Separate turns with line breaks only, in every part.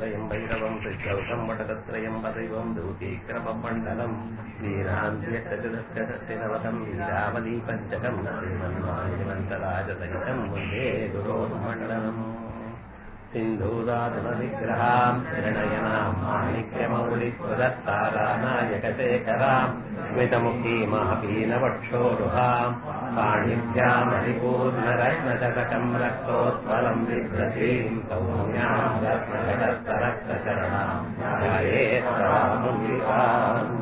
त्रयम् भैरवम् त्रिशौषम् वटकत्रयम् पदैवम् दूतीक्रमम् मण्डलम् वीरान्त्यष्टचतुष्टषष्टिनवतम् वीरावली पञ्चकम् श्रीमन्वायुमन्तराजसहितम् वन्दे गुरोर्मण्डलम् सिन्धूरातुलविग्रहाम् त्रिणयनाम् माणिक्यमौलिपुरस्तारानायकशेखराम् स्मितमुखीमहपीनवक्षोरुहाम् पाणिभ्यामरिपूर्णरत्नशतकम् रक्तोत्पलम् बिभ्रतीम् सौम्याम् रत्नघटस्तरक्तचरणाम् ध्यायेत्तवामुल्लिकाम्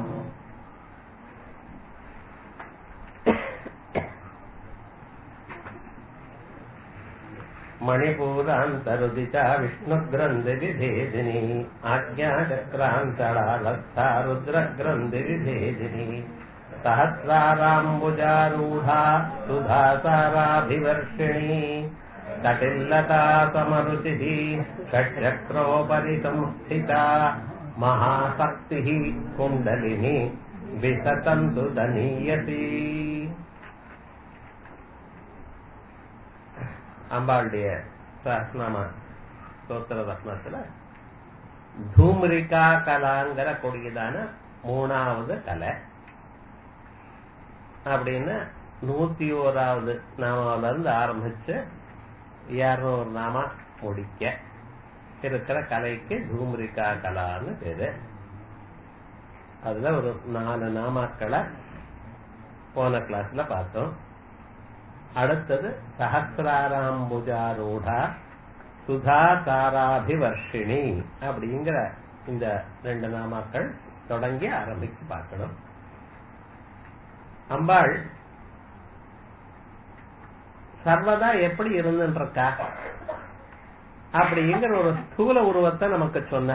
मणिपूरान्तरुदिता विष्णुग्रन्थिविभेदिनी आज्ञाचक्रान्तरा लब्धा रुद्रग्रन्थिविभेदिनी सहस्राराम्बुजारूढा सुधासाराभिवर्षिणी कटिल्लता समरुचिः षट्चक्रोपरि संस्थिता महाशक्तिः कुण्डलिनी विसतन्तु दनीयसी அம்பாளுடைய சஹஸ்நாம ஸ்தோத்திர ரத்னத்துல தூம்ரிகா கலாங்கிற கொடியதான மூணாவது கலை அப்படின்னு நூத்தி ஓராவது நாமாவில இருந்து ஆரம்பிச்சு இருநூறு நாமா முடிக்க இருக்கிற கலைக்கு தூம்ரிகா கலான்னு பேரு அதுல ஒரு நாலு நாமாக்களை போன கிளாஸ்ல பார்த்தோம் அடுத்தது சஹசிராராம்புஜாரூடா சுதா தாராபிவர்ஷிணி அப்படிங்கிற இந்த ரெண்டு நாமாக்கள் தொடங்கி ஆரம்பிச்சு பார்க்கணும் அம்பாள் சர்வதா எப்படி இருந்துருக்கா அப்படிங்கிற ஒரு ஸ்தூல உருவத்தை நமக்கு சொன்ன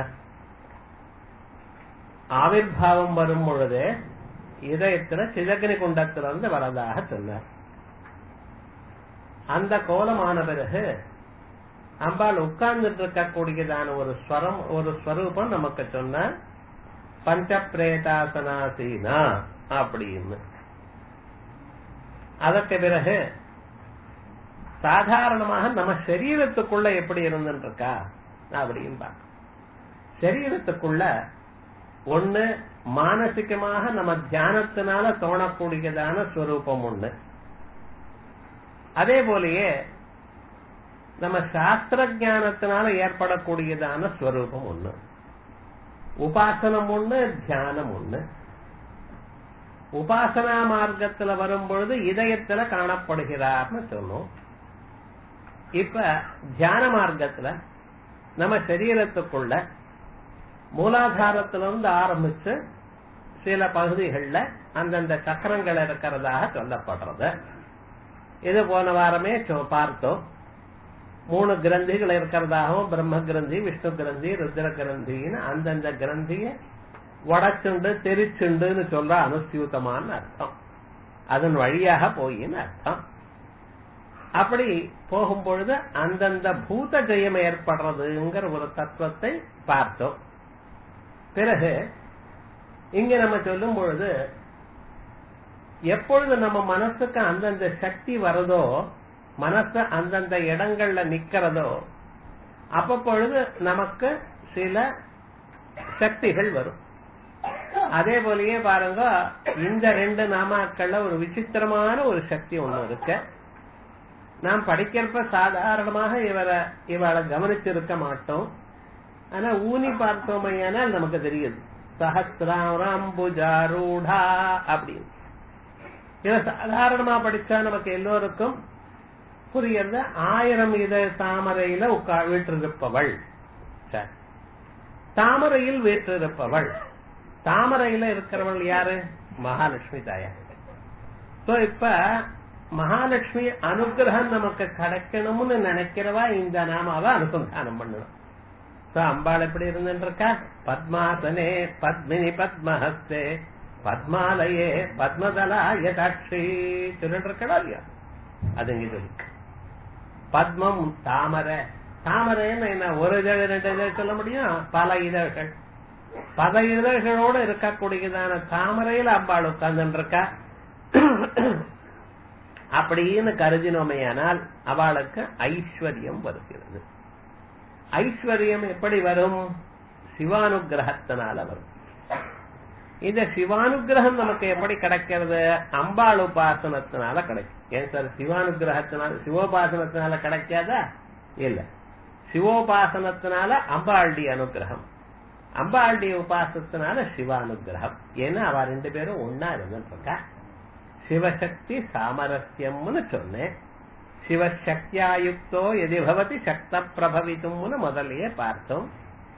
ஆவிர்வாவம் வரும் பொழுது இதயத்துல சிதகனி குண்டத்திலிருந்து வரதாக சொன்னார் அந்த கோலமான பிறகு அம்பாள் உட்கார்ந்துட்டு இருக்கக்கூடியதான ஒரு ஸ்வரம் ஒரு ஸ்வரூபம் நமக்கு சொன்ன பஞ்ச பிரேதாசனாசீனா அப்படின்னு அதற்கு பிறகு சாதாரணமாக நம்ம சரீரத்துக்குள்ள எப்படி இருந்துருக்கா அப்படின்னு பார்க்க சரீரத்துக்குள்ள ஒண்ணு மானசிகமாக நம்ம தியானத்தினால தோணக்கூடியதான ஸ்வரூபம் ஒண்ணு அதே போலயே நம்ம சாஸ்திர ஜானத்தினால ஏற்படக்கூடியதான ஸ்வரூபம் ஒண்ணு உபாசனம் ஒண்ணு தியானம் ஒண்ணு உபாசனா மார்க்கத்துல வரும் பொழுது இதயத்துல காணப்படுகிறார்னு சொன்னோம் இப்ப தியான மார்க்கத்துல நம்ம சரீரத்துக்குள்ள மூலாதாரத்திலிருந்து ஆரம்பிச்சு சில பகுதிகளில் அந்தந்த சக்கரங்கள் இருக்கிறதாக சொல்லப்படுறது இது போன வாரமே பார்த்தோம் மூணு கிரந்திகள் இருக்கிறதாகவும் பிரம்ம கிரந்தி விஷ்ணு கிரந்தி ருத்ர கிரந்தின்னு அந்தந்த கிரந்திய உடச்சுண்டு தெரிச்சுண்டுன்னு சொல்ற அனுசியூத்தமான அர்த்தம் அதன் வழியாக போயின்னு அர்த்தம் அப்படி போகும்பொழுது அந்தந்த பூத ஜெயம் ஏற்படுறதுங்கிற ஒரு தத்துவத்தை பார்த்தோம் பிறகு இங்க நம்ம சொல்லும் பொழுது எப்பொழுது நம்ம மனசுக்கு அந்தந்த சக்தி வருதோ மனசு அந்தந்த இடங்கள்ல நிக்கிறதோ அப்பப்பொழுது நமக்கு சில சக்திகள் வரும் அதே போலயே பாருங்க இந்த ரெண்டு நாமாக்கள்ல ஒரு விசித்திரமான ஒரு சக்தி ஒண்ணு இருக்கு நாம் படிக்கிறப்ப சாதாரணமாக இவரை இவளை கவனிச்சிருக்க மாட்டோம் ஆனா ஊனி பார்த்தோமையானால் நமக்கு தெரியுது சஹசிராம்புஜாரூடா அப்படின்னு இதை சாதாரணமா படிச்சா நமக்கு எல்லோருக்கும் புரியறது ஆயிரம் இத தாமரையில உட்கா வீற்றிருப்பவள் தாமரையில் வீற்றிருப்பவள் தாமரையில இருக்கிறவள் யாரு மகாலட்சுமி தாயார் சோ இப்ப மகாலட்சுமி அனுகிரகம் நமக்கு கிடைக்கணும்னு நினைக்கிறவா இந்த நாமாவை அனுசந்தானம் பண்ணணும் அம்பாள் எப்படி இருந்துருக்கா பத்மாசனே பத்மினி பத்மஹஸ்தே பத்மாலயே பத்மதலா யதாட்சி சொல்லிட்டு இருக்கா இல்லையா அது இங்க சொல்லி பத்மம் தாமரை தாமரைன்னு என்ன ஒரு இதழ் ரெண்டு இதழ் சொல்ல முடியும் பல இதழ்கள் பல இதழ்களோடு இருக்கக்கூடியதான தாமரையில் அம்பாள் உட்கார்ந்து இருக்கா அப்படின்னு கருதினோமையானால் அவளுக்கு ஐஸ்வர்யம் வருகிறது ஐஸ்வர்யம் எப்படி வரும் சிவானுகிரகத்தினால வரும் இந்த சிவானுகிரகம் நமக்கு எப்படி கிடைக்கிறது அம்பாள் உபாசனத்தினால கிடைக்கும் ஏன் சார் சிவானுகிரகத்தினால சிவோபாசனத்தினால கிடைக்காதா இல்ல சிவோபாசனத்தினால அம்பாளுடைய அனுகிரகம் அம்பாளுடைய உபாசத்தினால சிவானுகிரகம் ஏன்னா அவ ரெண்டு பேரும் ஒன்னா இருந்துருக்கா சிவசக்தி சாமரஸ்யம்னு சொன்னேன் சிவசக்தியாயுக்தோ எதி பவதி சக்த பிரபவித்தும்னு முதல்லயே பார்த்தோம்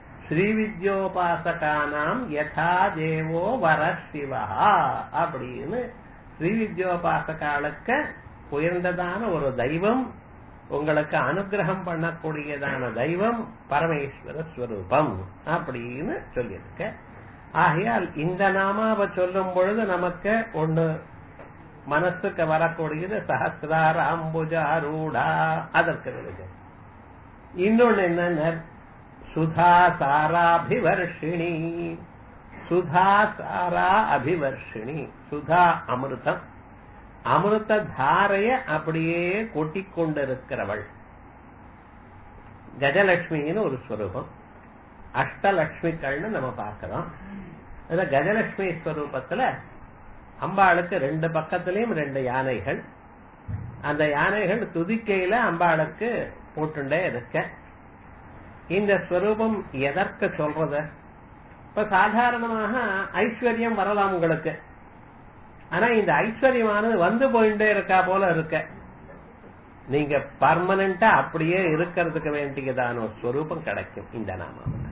ஸ்ரீவித்யோபாசகானாம் யதா தேவோ வர சிவா அப்படின்னு ஸ்ரீவித்யோபாசகாலுக்கு உயர்ந்ததான ஒரு தெய்வம் உங்களுக்கு அனுகிரகம் பண்ணக்கூடியதான தெய்வம் பரமேஸ்வர ஸ்வரூபம் அப்படின்னு சொல்லியிருக்க ஆகையால் இந்த நாமாவை சொல்லும் பொழுது நமக்கு ஒண்ணு மனசுக்கு வரக்கூடியது சஹசிரார அம்புஜாரூடா அதற்கு விருது இன்னொன்னு என்னன்னா சுதா சாராபிவர்ஷிணி சுதா சாரா அபிவர்ஷிணி சுதா அமிர்தம் அமிர்த தாரைய அப்படியே கொட்டிக் கொண்டிருக்கிறவள் கஜலட்சுமின்னு ஒரு ஸ்வரூபம் அஷ்டலட்சுமிகள்னு நம்ம பார்க்கிறோம் அதுல கஜலட்சுமி ஸ்வரூபத்துல அம்பாளுக்கு ரெண்டு பக்கத்திலையும் ரெண்டு யானைகள் அந்த யானைகள் துதிக்கையில அம்பாளுக்கு போட்டுண்டே இருக்க இந்த ஸ்வரூபம் எதற்கு சொல்றது இப்ப சாதாரணமாக ஐஸ்வர்யம் வரலாம் உங்களுக்கு ஆனா இந்த ஐஸ்வர்யமானது வந்து போயிட்டே இருக்கா போல இருக்க நீங்க பர்மனண்டா அப்படியே இருக்கிறதுக்கு வேண்டியதான ஒரு ஸ்வரூபம் கிடைக்கும் இந்த நாமாவில்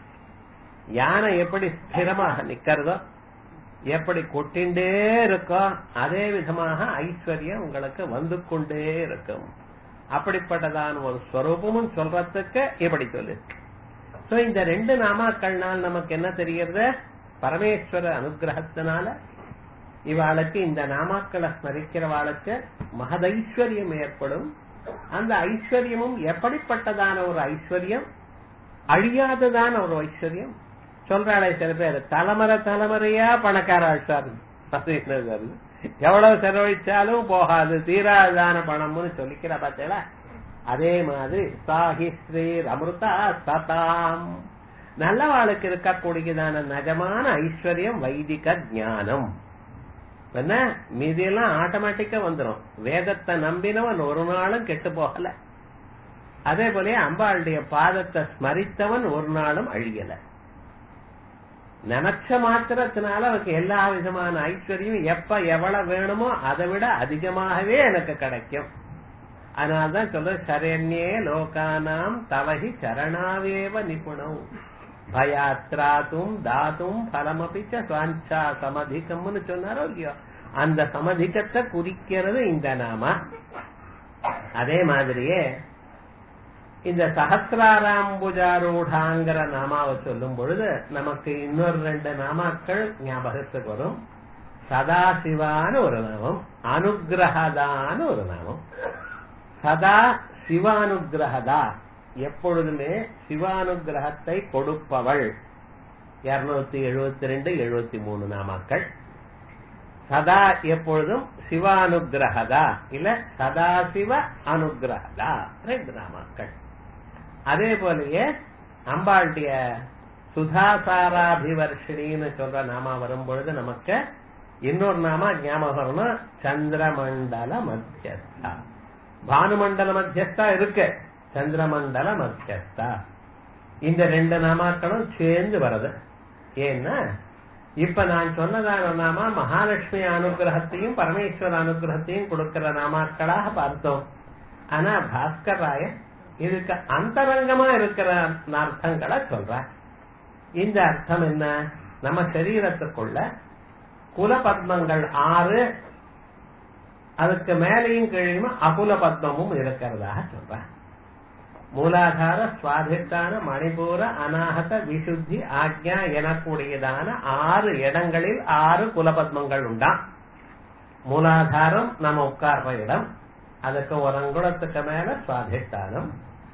யானை எப்படி ஸ்திரமாக நிக்கிறதோ எப்படி கொட்டிண்டே இருக்கோ அதே விதமாக ஐஸ்வர்யம் உங்களுக்கு வந்து கொண்டே இருக்கும் அப்படிப்பட்டதான ஒரு ஸ்வரூபமும் சொல்றதுக்கு இப்படி சொல்லு சோ இந்த ரெண்டு நாமாக்கள்னால் நமக்கு என்ன தெரிகிறது பரமேஸ்வர அனுகிரகத்தினால இவாளுக்கு இந்த நாமாக்களை ஸ்மரிக்கிறவாளுக்கு மகதைஸ்வர்யம் ஏற்படும் அந்த ஐஸ்வர்யமும் எப்படிப்பட்டதான ஒரு ஐஸ்வர்யம் அழியாததான ஒரு ஐஸ்வர்யம் சொல்றாளே சில பேர் தலைமுறை தலைமுறையா பணக்காராள் சார் அது என்ன சார் எவ்வளவு செலவழிச்சாலும் போகாது தீராதான பணம்னு சொல்லிக்கிற பார்த்தேல அதே மாதிரி சாஹி ஸ்ரீ அமிர்தா சதாம் நல்லவாளுக்கு இருக்கக்கூடியதான நஜமான ஐஸ்வர்யம் வைதிக ஞானம் என்ன மீதியெல்லாம் ஆட்டோமேட்டிக்கா வந்துடும் வேதத்தை நம்பினவன் ஒரு நாளும் கெட்டு போகல அதே போல அம்பாளுடைய பாதத்தை ஸ்மரித்தவன் ஒரு நாளும் அழியல நினைச்ச மாத்திரத்தினால அவருக்கு எல்லா விதமான ஐஸ்வர்யம் எப்ப எவ்வளவு வேணுமோ அதை விட அதிகமாகவே எனக்கு கிடைக்கும் அதனால்தான் சொல்ற சரண்யே லோகானாம் தவஹி சரணாவேவ நிபுணம் பயாத்ராத்தும் தாத்தும் பலமபிச்ச சுவாஞ்சா சமதிகம்னு சொன்னாரோ இல்லையோ அந்த சமதிகத்தை குறிக்கிறது இந்த நாம அதே மாதிரியே இந்த சகசிராராம்புஜாரூடாங்கிற நாமாவை சொல்லும் பொழுது நமக்கு இன்னொரு ரெண்டு நாமாக்கள் ஞாபகத்துக்கு வரும் சதாசிவான ஒரு நாமம் அனுகிரகதான ஒரு நாமம் சதா சிவானுகிரகதா எப்பொழுதுமே சிவானுகிரகத்தை கொடுப்பவள் இருநூத்தி எழுபத்தி ரெண்டு எழுபத்தி மூணு நாமாக்கள் சதா எப்பொழுதும் சிவானுகிரகதா இல்ல சதாசிவ அனுகிரகதா ரெண்டு நாமாக்கள் அதே போலயே அம்பாளுடைய சுதாசாராபிவர்ஷினின்னு சொல்ற நாமா வரும் பொழுது நமக்கு இன்னொரு நாமா ஞாபகம் வரணும் சந்திரமண்டல மத்தியஸ்தா பானுமண்டல மத்தியஸ்தா இருக்கு சந்திரமண்டல மத்தியஸ்தா இந்த ரெண்டு நாமாக்களும் சேர்ந்து வருது ஏன்னா இப்ப நான் சொன்னதான நாமா மகாலட்சுமி அனுகிரகத்தையும் பரமேஸ்வர அனுகிரகத்தையும் கொடுக்கிற நாமாக்களாக பார்த்தோம் ஆனா பாஸ்கர் ராய இதுக்கு அந்தரங்கமா இருக்கிற அர்த்தங்களை சொல்ற இந்த அர்த்தம் என்ன நம்ம சரீரத்துக்குள்ள குல பத்மங்கள் ஆறு அதுக்கு மேலையும் கீழையும் அகுல பத்மமும் இருக்கிறதாக சொல்ற மூலாதார சுவாதிஷ்டான மணிபூர அநாகத விசுத்தி ஆக்ஞா எனக்கூடியதான ஆறு இடங்களில் ஆறு குலபத்மங்கள் உண்டாம் மூலாதாரம் நம்ம உட்கார்ற இடம் அதுக்கு ஒரு அங்குலத்துக்கு மேல சுவாதிஷ்டானம்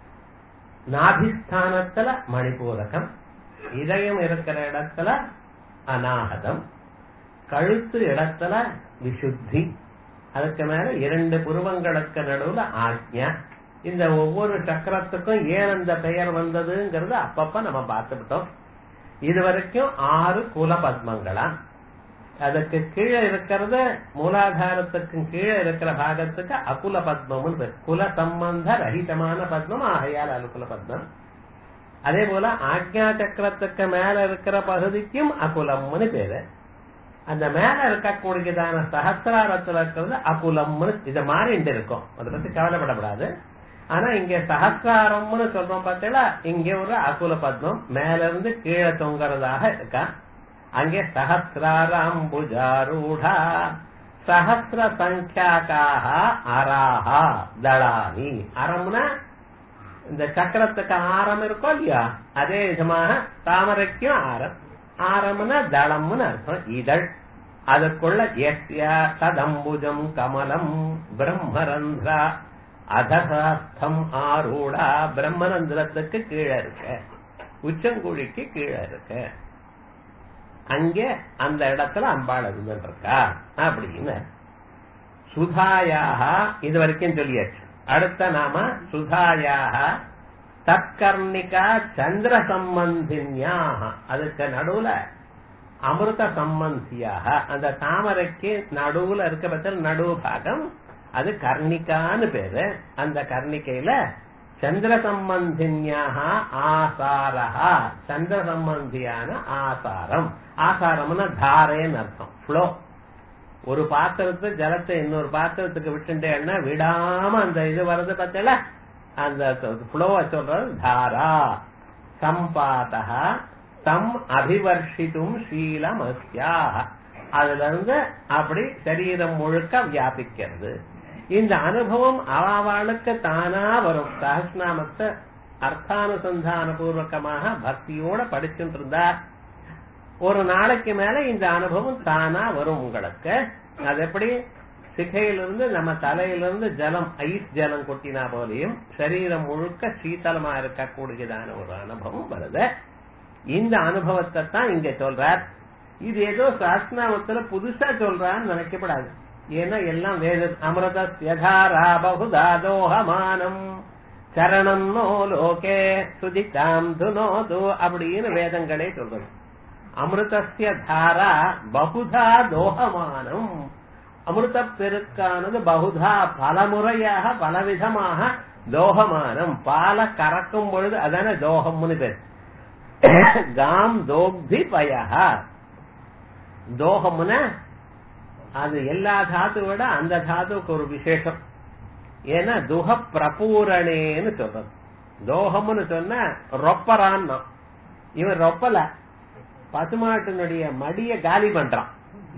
நாபிஸ்தானத்துல மணிபூரகம் இதயம் இருக்கிற இடத்துல அநாகதம் கழுத்து இடத்துல விசுத்தி அதுக்கு மேல இரண்டு புருவங்களுக்கு நடுவுல ஆக்ஞா இந்த ஒவ்வொரு சக்கரத்துக்கும் ஏன் அந்த பெயர் வந்ததுங்கிறது அப்பப்ப நம்ம பார்த்துக்கிட்டோம் இது வரைக்கும் ஆறு குல பத்மங்களா அதுக்கு கீழே இருக்கிறது மூலாதாரத்துக்கு கீழே இருக்கிற பாகத்துக்கு அகுல பத்மம்னு பேர் குல சம்பந்த ரஹிதமான பத்மம் ஆகையால் அலுகுல பத்மம் அதே போல ஆக்ஞா சக்கரத்துக்கு மேல இருக்கிற பகுதிக்கும் அகுலம்னு பேரு அந்த மேல இருக்கக்கூடியதான சகசிராரத்துல இருக்கிறது அகுலம்னு இத மாறிண்டு இருக்கும் அதை பத்தி கவலைப்படக்கூடாது ஆனா இங்க சகசிராரம்னு சொல்றோம் பார்த்தீங்களா இங்க ஒரு அகுல பத்மம் மேல இருந்து கீழே தொங்குறதாக இருக்கா அங்கே சஹசிராராம்புஜாரூடா சஹசிர சங்கியாக்காக அராஹா தளானி அறம்னா இந்த சக்கரத்துக்கு ஆரம் இருக்கோ இல்லையா அதே விதமாக தாமரைக்கும் ஆரம் ஆரம்னா தளம்னு அர்த்தம் இதழ் அதுக்குள்ள எஸ்ய ததம்புஜம் கமலம் பிரம்மரந்திரா அதசாஸ்தம் ஆரூடா பிரம்மரந்திரத்துக்கு கீழே இருக்க உச்சங்குழிக்கு கீழே இருக்கு அங்கே அந்த இடத்துல அம்பாள் இருந்துருக்கா அப்படின்னு சுதாயாக இது வரைக்கும் சொல்லியாச்சு அடுத்த நாம சுதாயாக தற்கர்ணிகா சந்திர சம்பந்தின்யாக அதுக்கு நடுவுல அமிர்த சம்பந்தியாக அந்த தாமரைக்கு நடுவுல இருக்க பட்சத்தில் நடுவு பாகம் அது கர்ணிகான்னு பேரு அந்த கர்ணிக்கையில சந்திர சம்பந்தின்யாக ஆசாரா சந்திர சம்பந்தியான ஆசாரம் ஆசாரம்னா தாரேன்னு அர்த்தம் ஃப்ளோ ஒரு பாத்திரத்து ஜலத்தை இன்னொரு பாத்திரத்துக்கு விட்டுட்டேன்னா விடாம அந்த இது வர்றது பார்த்தல அந்த ஃப்ளோவை சொல்றது தாரா சம்பாதா தம் அபிவர்ஷித்தும் சீலம் அதுல இருந்து அப்படி சரீரம் முழுக்க வியாபிக்கிறது இந்த அனுபவம் அவளுக்கு தானா வரும் சஹஸ்நாமத்தை அர்த்தானுசந்தான பூர்வகமாக பக்தியோட படிச்சுட்டு இருந்தா ஒரு நாளைக்கு மேல இந்த அனுபவம் தானா வரும் உங்களுக்கு அது எப்படி சிகையிலிருந்து நம்ம தலையிலிருந்து ஜலம் ஐஸ் ஜலம் கொட்டினா போலையும் சரீரம் முழுக்க சீத்தலமா இருக்கக்கூடியதான ஒரு அனுபவம் வருது இந்த அனுபவத்தை தான் இங்க சொல்றார் இது ஏதோ சாஸ்திராமத்துல புதுசா சொல்றான்னு நினைக்கப்படாது ஏன்னா எல்லாம் வேத அமிர்த யதாரா பகுதா தோஹமானம் சரணம் நோ லோகே சுதிகாம் துனோது அப்படின்னு வேதங்களே சொல்றது அமிர்தசிய தாரா பகுதா தோஹமானம் அமிர்த பெருக்கானது பகுதா பலமுறையாக பலவிதமாக தோகமானம் பால கறக்கும் பொழுது அதான தோகம்னு பேர் காம் தோக்தி பயஹா தோகம்னா அது எல்லா தாத்துவோட அந்த தாத்துவுக்கு ஒரு விசேஷம் ஏன்னா துக பிரபூரணேன்னு சொல்றது தோகம்னு சொன்னா ரொப்பரான் இவன் ரொப்பல பசுமாட்டினுடைய மடிய காலி பண்றான்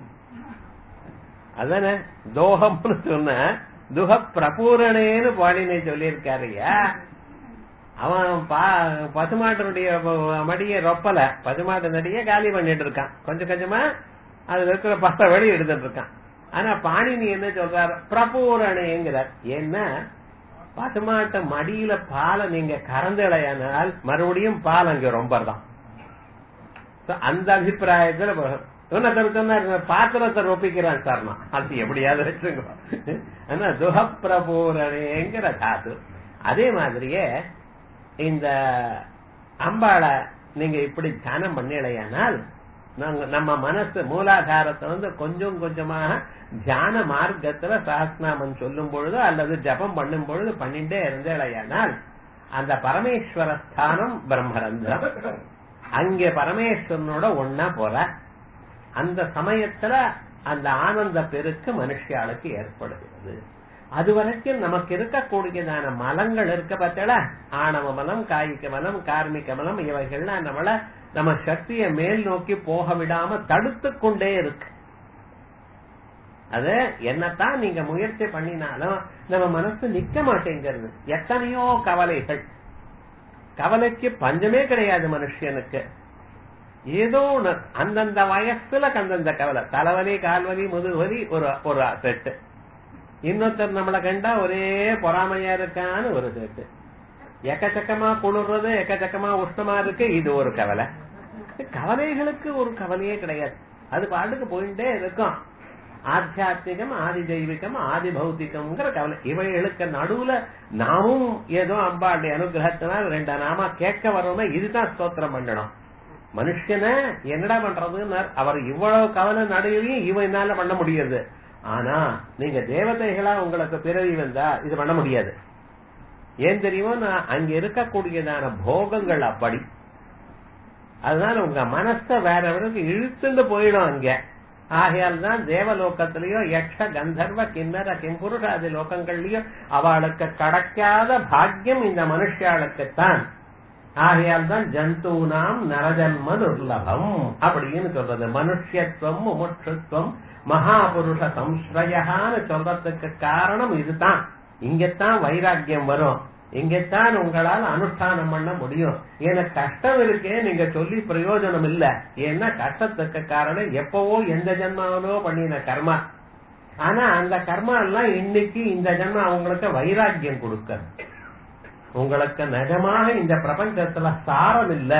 அதானே தோகம்னு சொன்ன துக பிரபூரணேன்னு பாடினே சொல்லியிருக்காருயா அவன் பசுமாட்டினுடைய மடிய ரொப்பல பசுமாட்டினுடைய காலி பண்ணிட்டு இருக்கான் கொஞ்சம் கொஞ்சமா அதுல இருக்கிற பல வழி எடுத்துட்டு இருக்கான் ஆனா பாணினி என்ன சொல்றாரு பிரபூரணேங்கிறார் ஏன்னா பசுமாட்ட மடியில பாலை நீங்க கறந்தலையானால் மறுபடியும் பால் அங்க ரொம்ப தான் அந்த அபிப்பிராயத்துல இன்னொருத்தர் சொன்னார் பாத்திரத்தை ரொப்பிக்கிறான் சார்னா அது எப்படியாவது வச்சுங்க ஆனா துகப்பிரபூரணேங்கிற தாத்து அதே மாதிரியே இந்த அம்பாளை நீங்க இப்படி தியானம் பண்ணலையானால் நம்ம மனசு மூலாதாரத்தை வந்து கொஞ்சம் கொஞ்சமாக தியான மார்க்கத்துல சாஸ்நாமன் சொல்லும் பொழுது அல்லது ஜபம் பண்ணும் பொழுது பண்ணிட்டே இருந்தேலையானால் அந்த பரமேஸ்வர ஸ்தானம் பிரம்மரந்திரம் அங்கே பரமேஸ்வரனோட ஒன்னா போற அந்த சமயத்துல அந்த ஆனந்த பெருக்கு மனுஷியாளுக்கு ஏற்படுகிறது அது வரைக்கும் நமக்கு இருக்கக்கூடியதான மலங்கள் இருக்க பார்த்தல ஆணவ மலம் காய்க மலம் கார்மிக மலம் இவைகள்லாம் நம்மள நம்ம சக்தியை மேல் நோக்கி போக விடாம தடுத்து கொண்டே இருக்கு அது என்னத்தான் நீங்க முயற்சி பண்ணினாலும் நம்ம மனசு நிக்க மாட்டேங்கிறது எத்தனையோ கவலைகள் கவலைக்கு பஞ்சமே கிடையாது மனுஷனுக்கு ஏதோ ஒண்ணு அந்தந்த வயசுல அந்தந்த கவலை தலைவலி கால்வலி முதுவலி ஒரு ஒரு செட்டு இன்னொருத்தர் நம்மளை கண்டா ஒரே பொறாமையா இருக்கான்னு ஒரு செட்டு எக்கச்சக்கமா குளிர்றது எக்கச்சக்கமா உஷ்ணமா இருக்கு இது ஒரு கவலை கவலைகளுக்கு ஒரு கவலையே கிடையாது அது பாட்டுக்கு போயிட்டே இருக்கும் ஆத்தியாத்மிகம் ஆதி தெய்வீகம் ஆதி பௌத்திகம்ங்கிற கவலை இவைகளுக்கு நடுவுல நாமும் ஏதோ அம்பாளுடைய அனுகிரகத்தினால் ரெண்டு நாமா கேட்க வரோம்னா இதுதான் ஸ்தோத்திரம் பண்ணணும் மனுஷனை என்னடா பண்றதுன்னு அவர் இவ்வளவு கவலை நடுவிலையும் இவனால பண்ண முடியாது ஆனா நீங்க தேவதைகளா உங்களுக்கு பிறவி வந்தா இது பண்ண முடியாது ஏன் தெரியுமோ நான் அங்க இருக்கக்கூடியதான போகங்கள் அப்படி அதனால உங்க மனச வேற வரைக்கும் இழுத்துட்டு போயிடும் அங்க ஆகையால் தான் தேவலோகத்திலயோ யக்ஷ கந்தர்வ கிண்ணற கிம்புருஷாதி லோகங்கள்லயோ அவளுக்கு கிடைக்காத பாக்கியம் இந்த மனுஷாளுக்குத்தான் ஆகையால் தான் ஜந்தூனாம் நரஜன்ம துர்லபம் அப்படின்னு சொல்றது மனுஷத்துவம் முமுட்சுத்துவம் மகாபுருஷ சம்ஸ்ரயான்னு சொல்றதுக்கு காரணம் இதுதான் இங்கத்தான் வைராக்கியம் வரும் இங்கத்தான் உங்களால் அனுஷ்டானம் பண்ண முடியும் எனக்கு கஷ்டம் இருக்கே நீங்க சொல்லி பிரயோஜனம் இல்ல ஏன்னா கஷ்டத்துக்கு காரணம் எப்பவோ எந்த ஜென்மாவிலோ பண்ணின கர்மா ஆனா அந்த கர்மா எல்லாம் இன்னைக்கு இந்த ஜென்மா அவங்களுக்கு வைராக்கியம் கொடுக்க உங்களுக்கு நிஜமாக இந்த பிரபஞ்சத்துல சாரம் இல்ல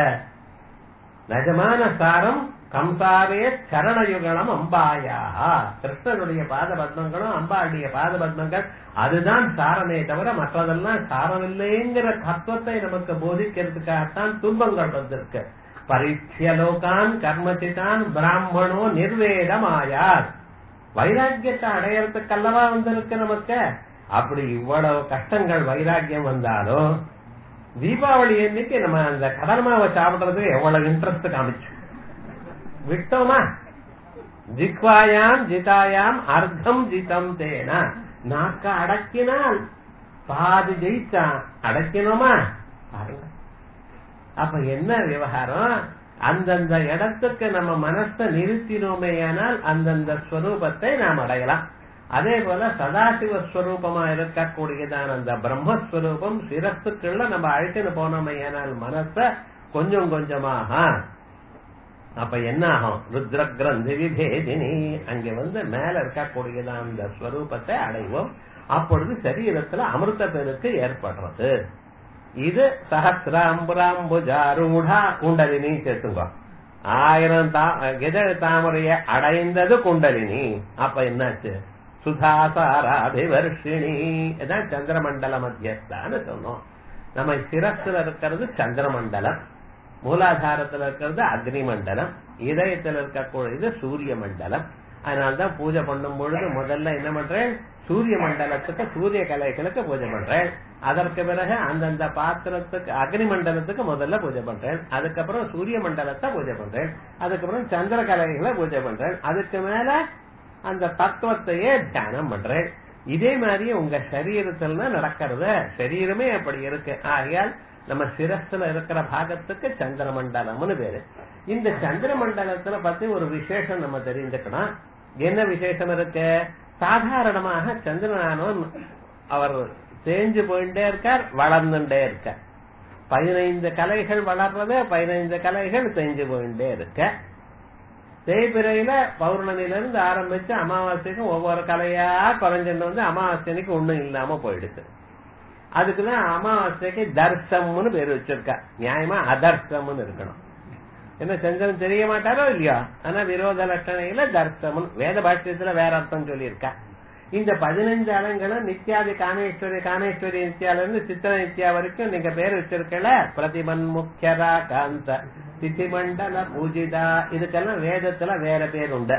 நிஜமான சாரம் கம்சாவே சரணயுகலம் அம்பாயா கிருஷ்ணனுடைய பாத பத்மங்களும் அம்பாளுடைய பாத பத்மங்கள் அதுதான் சாரமே தவிர மற்றதெல்லாம் சாரம் இல்லைங்கிற தத்துவத்தை நமக்கு போதிக்கிறதுக்காகத்தான் துன்பங்கள் வந்திருக்கு பரீட்சிய லோகான் கர்மச்சிதான் பிராமணோ நிர்வேதமாயார் வைராக்கியத்தை அடையறதுக்கு அல்லவா வந்திருக்கு நமக்கு அப்படி இவ்வளவு கஷ்டங்கள் வைராக்கியம் வந்தாலும் தீபாவளி அன்னைக்கு நம்ம அந்த கடல் மாவை சாப்பிடுறதுக்கு எவ்வளவு இன்ட்ரெஸ்ட் காமிச்சு விட்டோமா ஜிக்வாயாம் ஜிதாயாம் அர்த்தம் ஜிதம் தேனா நாக்க அடக்கினால் பாதி ஜெயிச்சான் அடக்கினோமா பாருங்க அப்ப என்ன விவகாரம் அந்தந்த இடத்துக்கு நம்ம மனசை நிறுத்தினோமேயானால் அந்தந்த ஸ்வரூபத்தை நாம் அடையலாம் அதே போல சதாசிவ ஸ்வரூபமா இருக்கக்கூடியதான அந்த பிரம்மஸ்வரூபம் சிரத்துக்குள்ள நம்ம அழைச்சுன்னு போனோமையானால் மனச கொஞ்சம் கொஞ்சமாக அப்ப என்ன ஆகும் ருத்ர கிரந்தி விபேதினி அங்க வந்து மேல இருக்கக்கூடியதான அந்த ஸ்வரூபத்தை அடைவோம் அப்பொழுது சரீரத்துல அமிர்த பெருக்கு ஏற்படுறது இது சஹசிராம்புராம்புஜாரூடா குண்டலினி சேர்த்துங்க ஆயிரம் இதழ் தாமரைய அடைந்தது குண்டலினி அப்ப என்னாச்சு சுதாசாராதிவர்ஷிணி இதான் சந்திரமண்டல மத்தியஸ்தான்னு சொன்னோம் நம்ம சிரஸ்ல இருக்கிறது சந்திரமண்டலம் மூலாதாரத்துல இருக்கிறது அக்னி மண்டலம் இதயத்தில் இருக்கக்கூடியது சூரிய மண்டலம் அதனால்தான் பூஜை பண்ணும் பொழுது முதல்ல என்ன பண்றேன் சூரிய மண்டலத்துக்கு சூரிய கலைகளுக்கு பூஜை பண்றேன் அதற்கு பிறகு அந்தந்த பாத்திரத்துக்கு அக்னி மண்டலத்துக்கு முதல்ல பூஜை பண்றேன் அதுக்கப்புறம் சூரிய மண்டலத்தை பூஜை பண்றேன் அதுக்கப்புறம் சந்திர கலைகளை பூஜை பண்றேன் அதுக்கு மேல அந்த தத்துவத்தையே தியானம் பண்றேன் இதே மாதிரி உங்க சரீரத்துல நடக்கிறது சரீரமே அப்படி இருக்கு ஆகையால் நம்ம சிரஸ்ல இருக்கிற பாகத்துக்கு சந்திர மண்டலம்னு பேரு இந்த சந்திர மண்டலத்துல பத்தி ஒரு விசேஷம் நம்ம தெரிஞ்சுக்கணும் என்ன விசேஷம் இருக்கு சாதாரணமாக சந்திரனானவன் அவர் தேஞ்சு போயிட்டே இருக்கார் வளர்ந்துட்டே இருக்கார் பதினைந்து கலைகள் வளர்றது பதினைந்து கலைகள் தேஞ்சு போயிட்டே இருக்க தேய்பிரையில பௌர்ணமியில இருந்து ஆரம்பிச்சு அமாவாசைக்கு ஒவ்வொரு கலையா குறைஞ்சிட்டு வந்து அமாவாசைக்கு ஒண்ணும் இல்லாம போயிடுச்சு அதுக்குதான் அமாவாசைக்கு தர்சம்னு பேர் வச்சிருக்கா நியாயமா அதர்சம்னு இருக்கணும் என்ன சந்திரன் தெரிய மாட்டாரோ இல்லையா ஆனா விரோத லட்சணையில தர்சம் வேத பாஷ்யத்துல வேற அர்த்தம் சொல்லியிருக்கா இந்த பதினஞ்சு அலங்களும் நித்யாதி காமேஸ்வரி காமேஸ்வரி நித்யால இருந்து சித்திர நித்யா வரைக்கும் நீங்க பேர் வச்சிருக்கல பிரதிமன் முக்கியரா காந்த திதி மண்டல பூஜிதா இதுக்கெல்லாம் வேதத்துல வேற பேர் உண்டு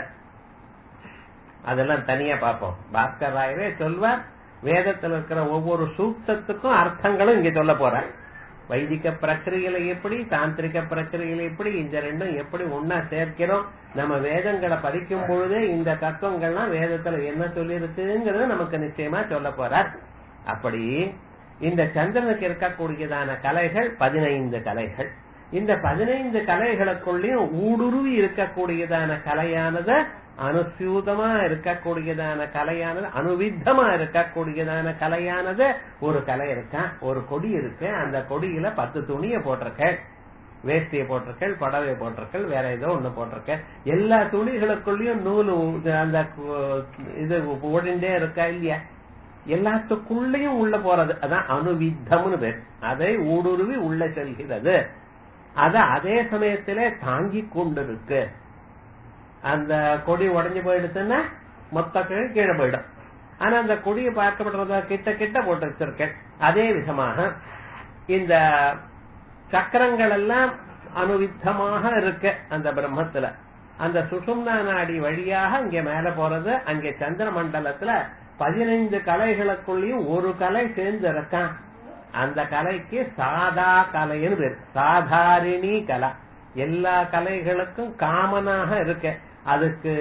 அதெல்லாம் தனியா பார்ப்போம் பாஸ்கர் ராயரே சொல்வார் வேதத்துல இருக்கிற ஒவ்வொரு சூக்தத்துக்கும் அர்த்தங்களும் இங்க சொல்ல போறேன் வைதிக பிரக்கிரியில எப்படி தாந்திரிக பிரக்கிரியில எப்படி இந்த ரெண்டும் எப்படி ஒன்னா சேர்க்கிறோம் நம்ம வேதங்களை படிக்கும் பொழுதே இந்த தத்துவங்கள்லாம் வேதத்துல என்ன சொல்லி இருக்குங்கிறது நமக்கு நிச்சயமா சொல்ல போறார் அப்படி இந்த சந்திரனுக்கு இருக்கக்கூடியதான கலைகள் பதினைந்து கலைகள் இந்த பதினைந்து கலைகளுக்குள்ளேயும் ஊடுருவி இருக்கக்கூடியதான கலையானது அனுசூதமா இருக்கக்கூடியதான கலையானது அனுவித்தமா இருக்கக்கூடியதான கலையானது ஒரு கலை இருக்கா ஒரு கொடி இருக்கு அந்த கொடியில பத்து துணிய போட்டிருக்க வேஷ்டியை போட்டிருக்கேன் புடவை போட்டிருக்கேன் வேற ஏதோ ஒண்ணு போட்டிருக்கேன் எல்லா துணிகளுக்குள்ளயும் நூல் அந்த இது ஓடிண்டே இருக்கா இல்லையா எல்லாத்துக்குள்ளயும் உள்ள போறது அதான் அணுவித்தம்னு பேர் அதை ஊடுருவி உள்ள செல்கிறது அத அதே சமயத்திலே தாங்கி கொண்டிருக்கு அந்த கொடி உடஞ்சு போயிடுச்சுன்னா மொத்த கீழே கீழே போயிடும் ஆனா அந்த கொடியை பார்க்கப்படுறத கிட்ட கிட்ட போட்டு வச்சிருக்கேன் அதே விதமாக இந்த சக்கரங்கள் எல்லாம் அனுவித்தமாக இருக்கு அந்த பிரம்மத்துல அந்த சுஷும்னா நாடி வழியாக இங்க மேல போறது அங்க சந்திர மண்டலத்துல பதினைந்து கலைகளுக்குள்ளேயும் ஒரு கலை சேர்ந்து இருக்கான் அந்த கலைக்கு சாதா கலைன்னு பேர் சாதாரிணி கலை எல்லா கலைகளுக்கும் காமனாக இருக்கு அதுக்கு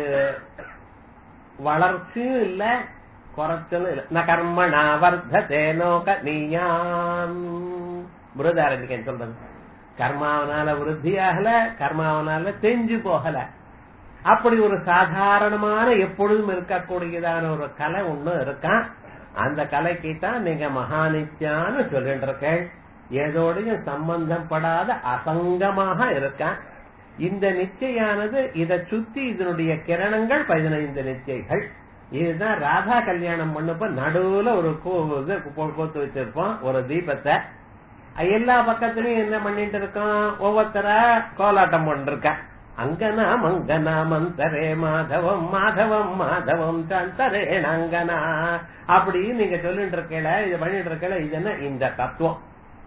வளர்ச்சியும் இல்ல குறைச்சலும் இல்ல ந கர்மணா வர்த்ததே நோக நீயான் புரதாரண்யன் சொல்றது கர்மாவனால விருத்தி ஆகல கர்மாவனால தெஞ்சு போகல அப்படி ஒரு சாதாரணமான எப்பொழுதும் இருக்கக்கூடியதான ஒரு கலை ஒண்ணு இருக்கான் அந்த கலைக்கு தான் நீங்க மகானித்யான்னு சொல்லிட்டு இருக்கேன் ஏதோடையும் சம்பந்தப்படாத அசங்கமாக இருக்கான் இந்த நிச்சயானது இதை சுத்தி இதனுடைய கிரணங்கள் பதினைந்து நிச்சயங்கள் இதுதான் ராதா கல்யாணம் பண்ணப்ப நடுவுல ஒரு கோ- இது கோ- கோத்து வச்சிருப்போம் ஒரு தீபத்தை எல்லா பக்கத்துலயும் என்ன பண்ணிட்டு இருக்கோம் ஒவ்வொருத்தரா கோலாட்டம் பண்ணிருக்க அங்கனா மங்கனா மந்தரே மாதவம் மாதவம் மாதவம் சந்தரே அங்கனா அப்படி நீங்க சொல்லிட்டு இருக்கல இது பண்ணிட்டு இருக்கல இது என்ன இந்த தத்துவம்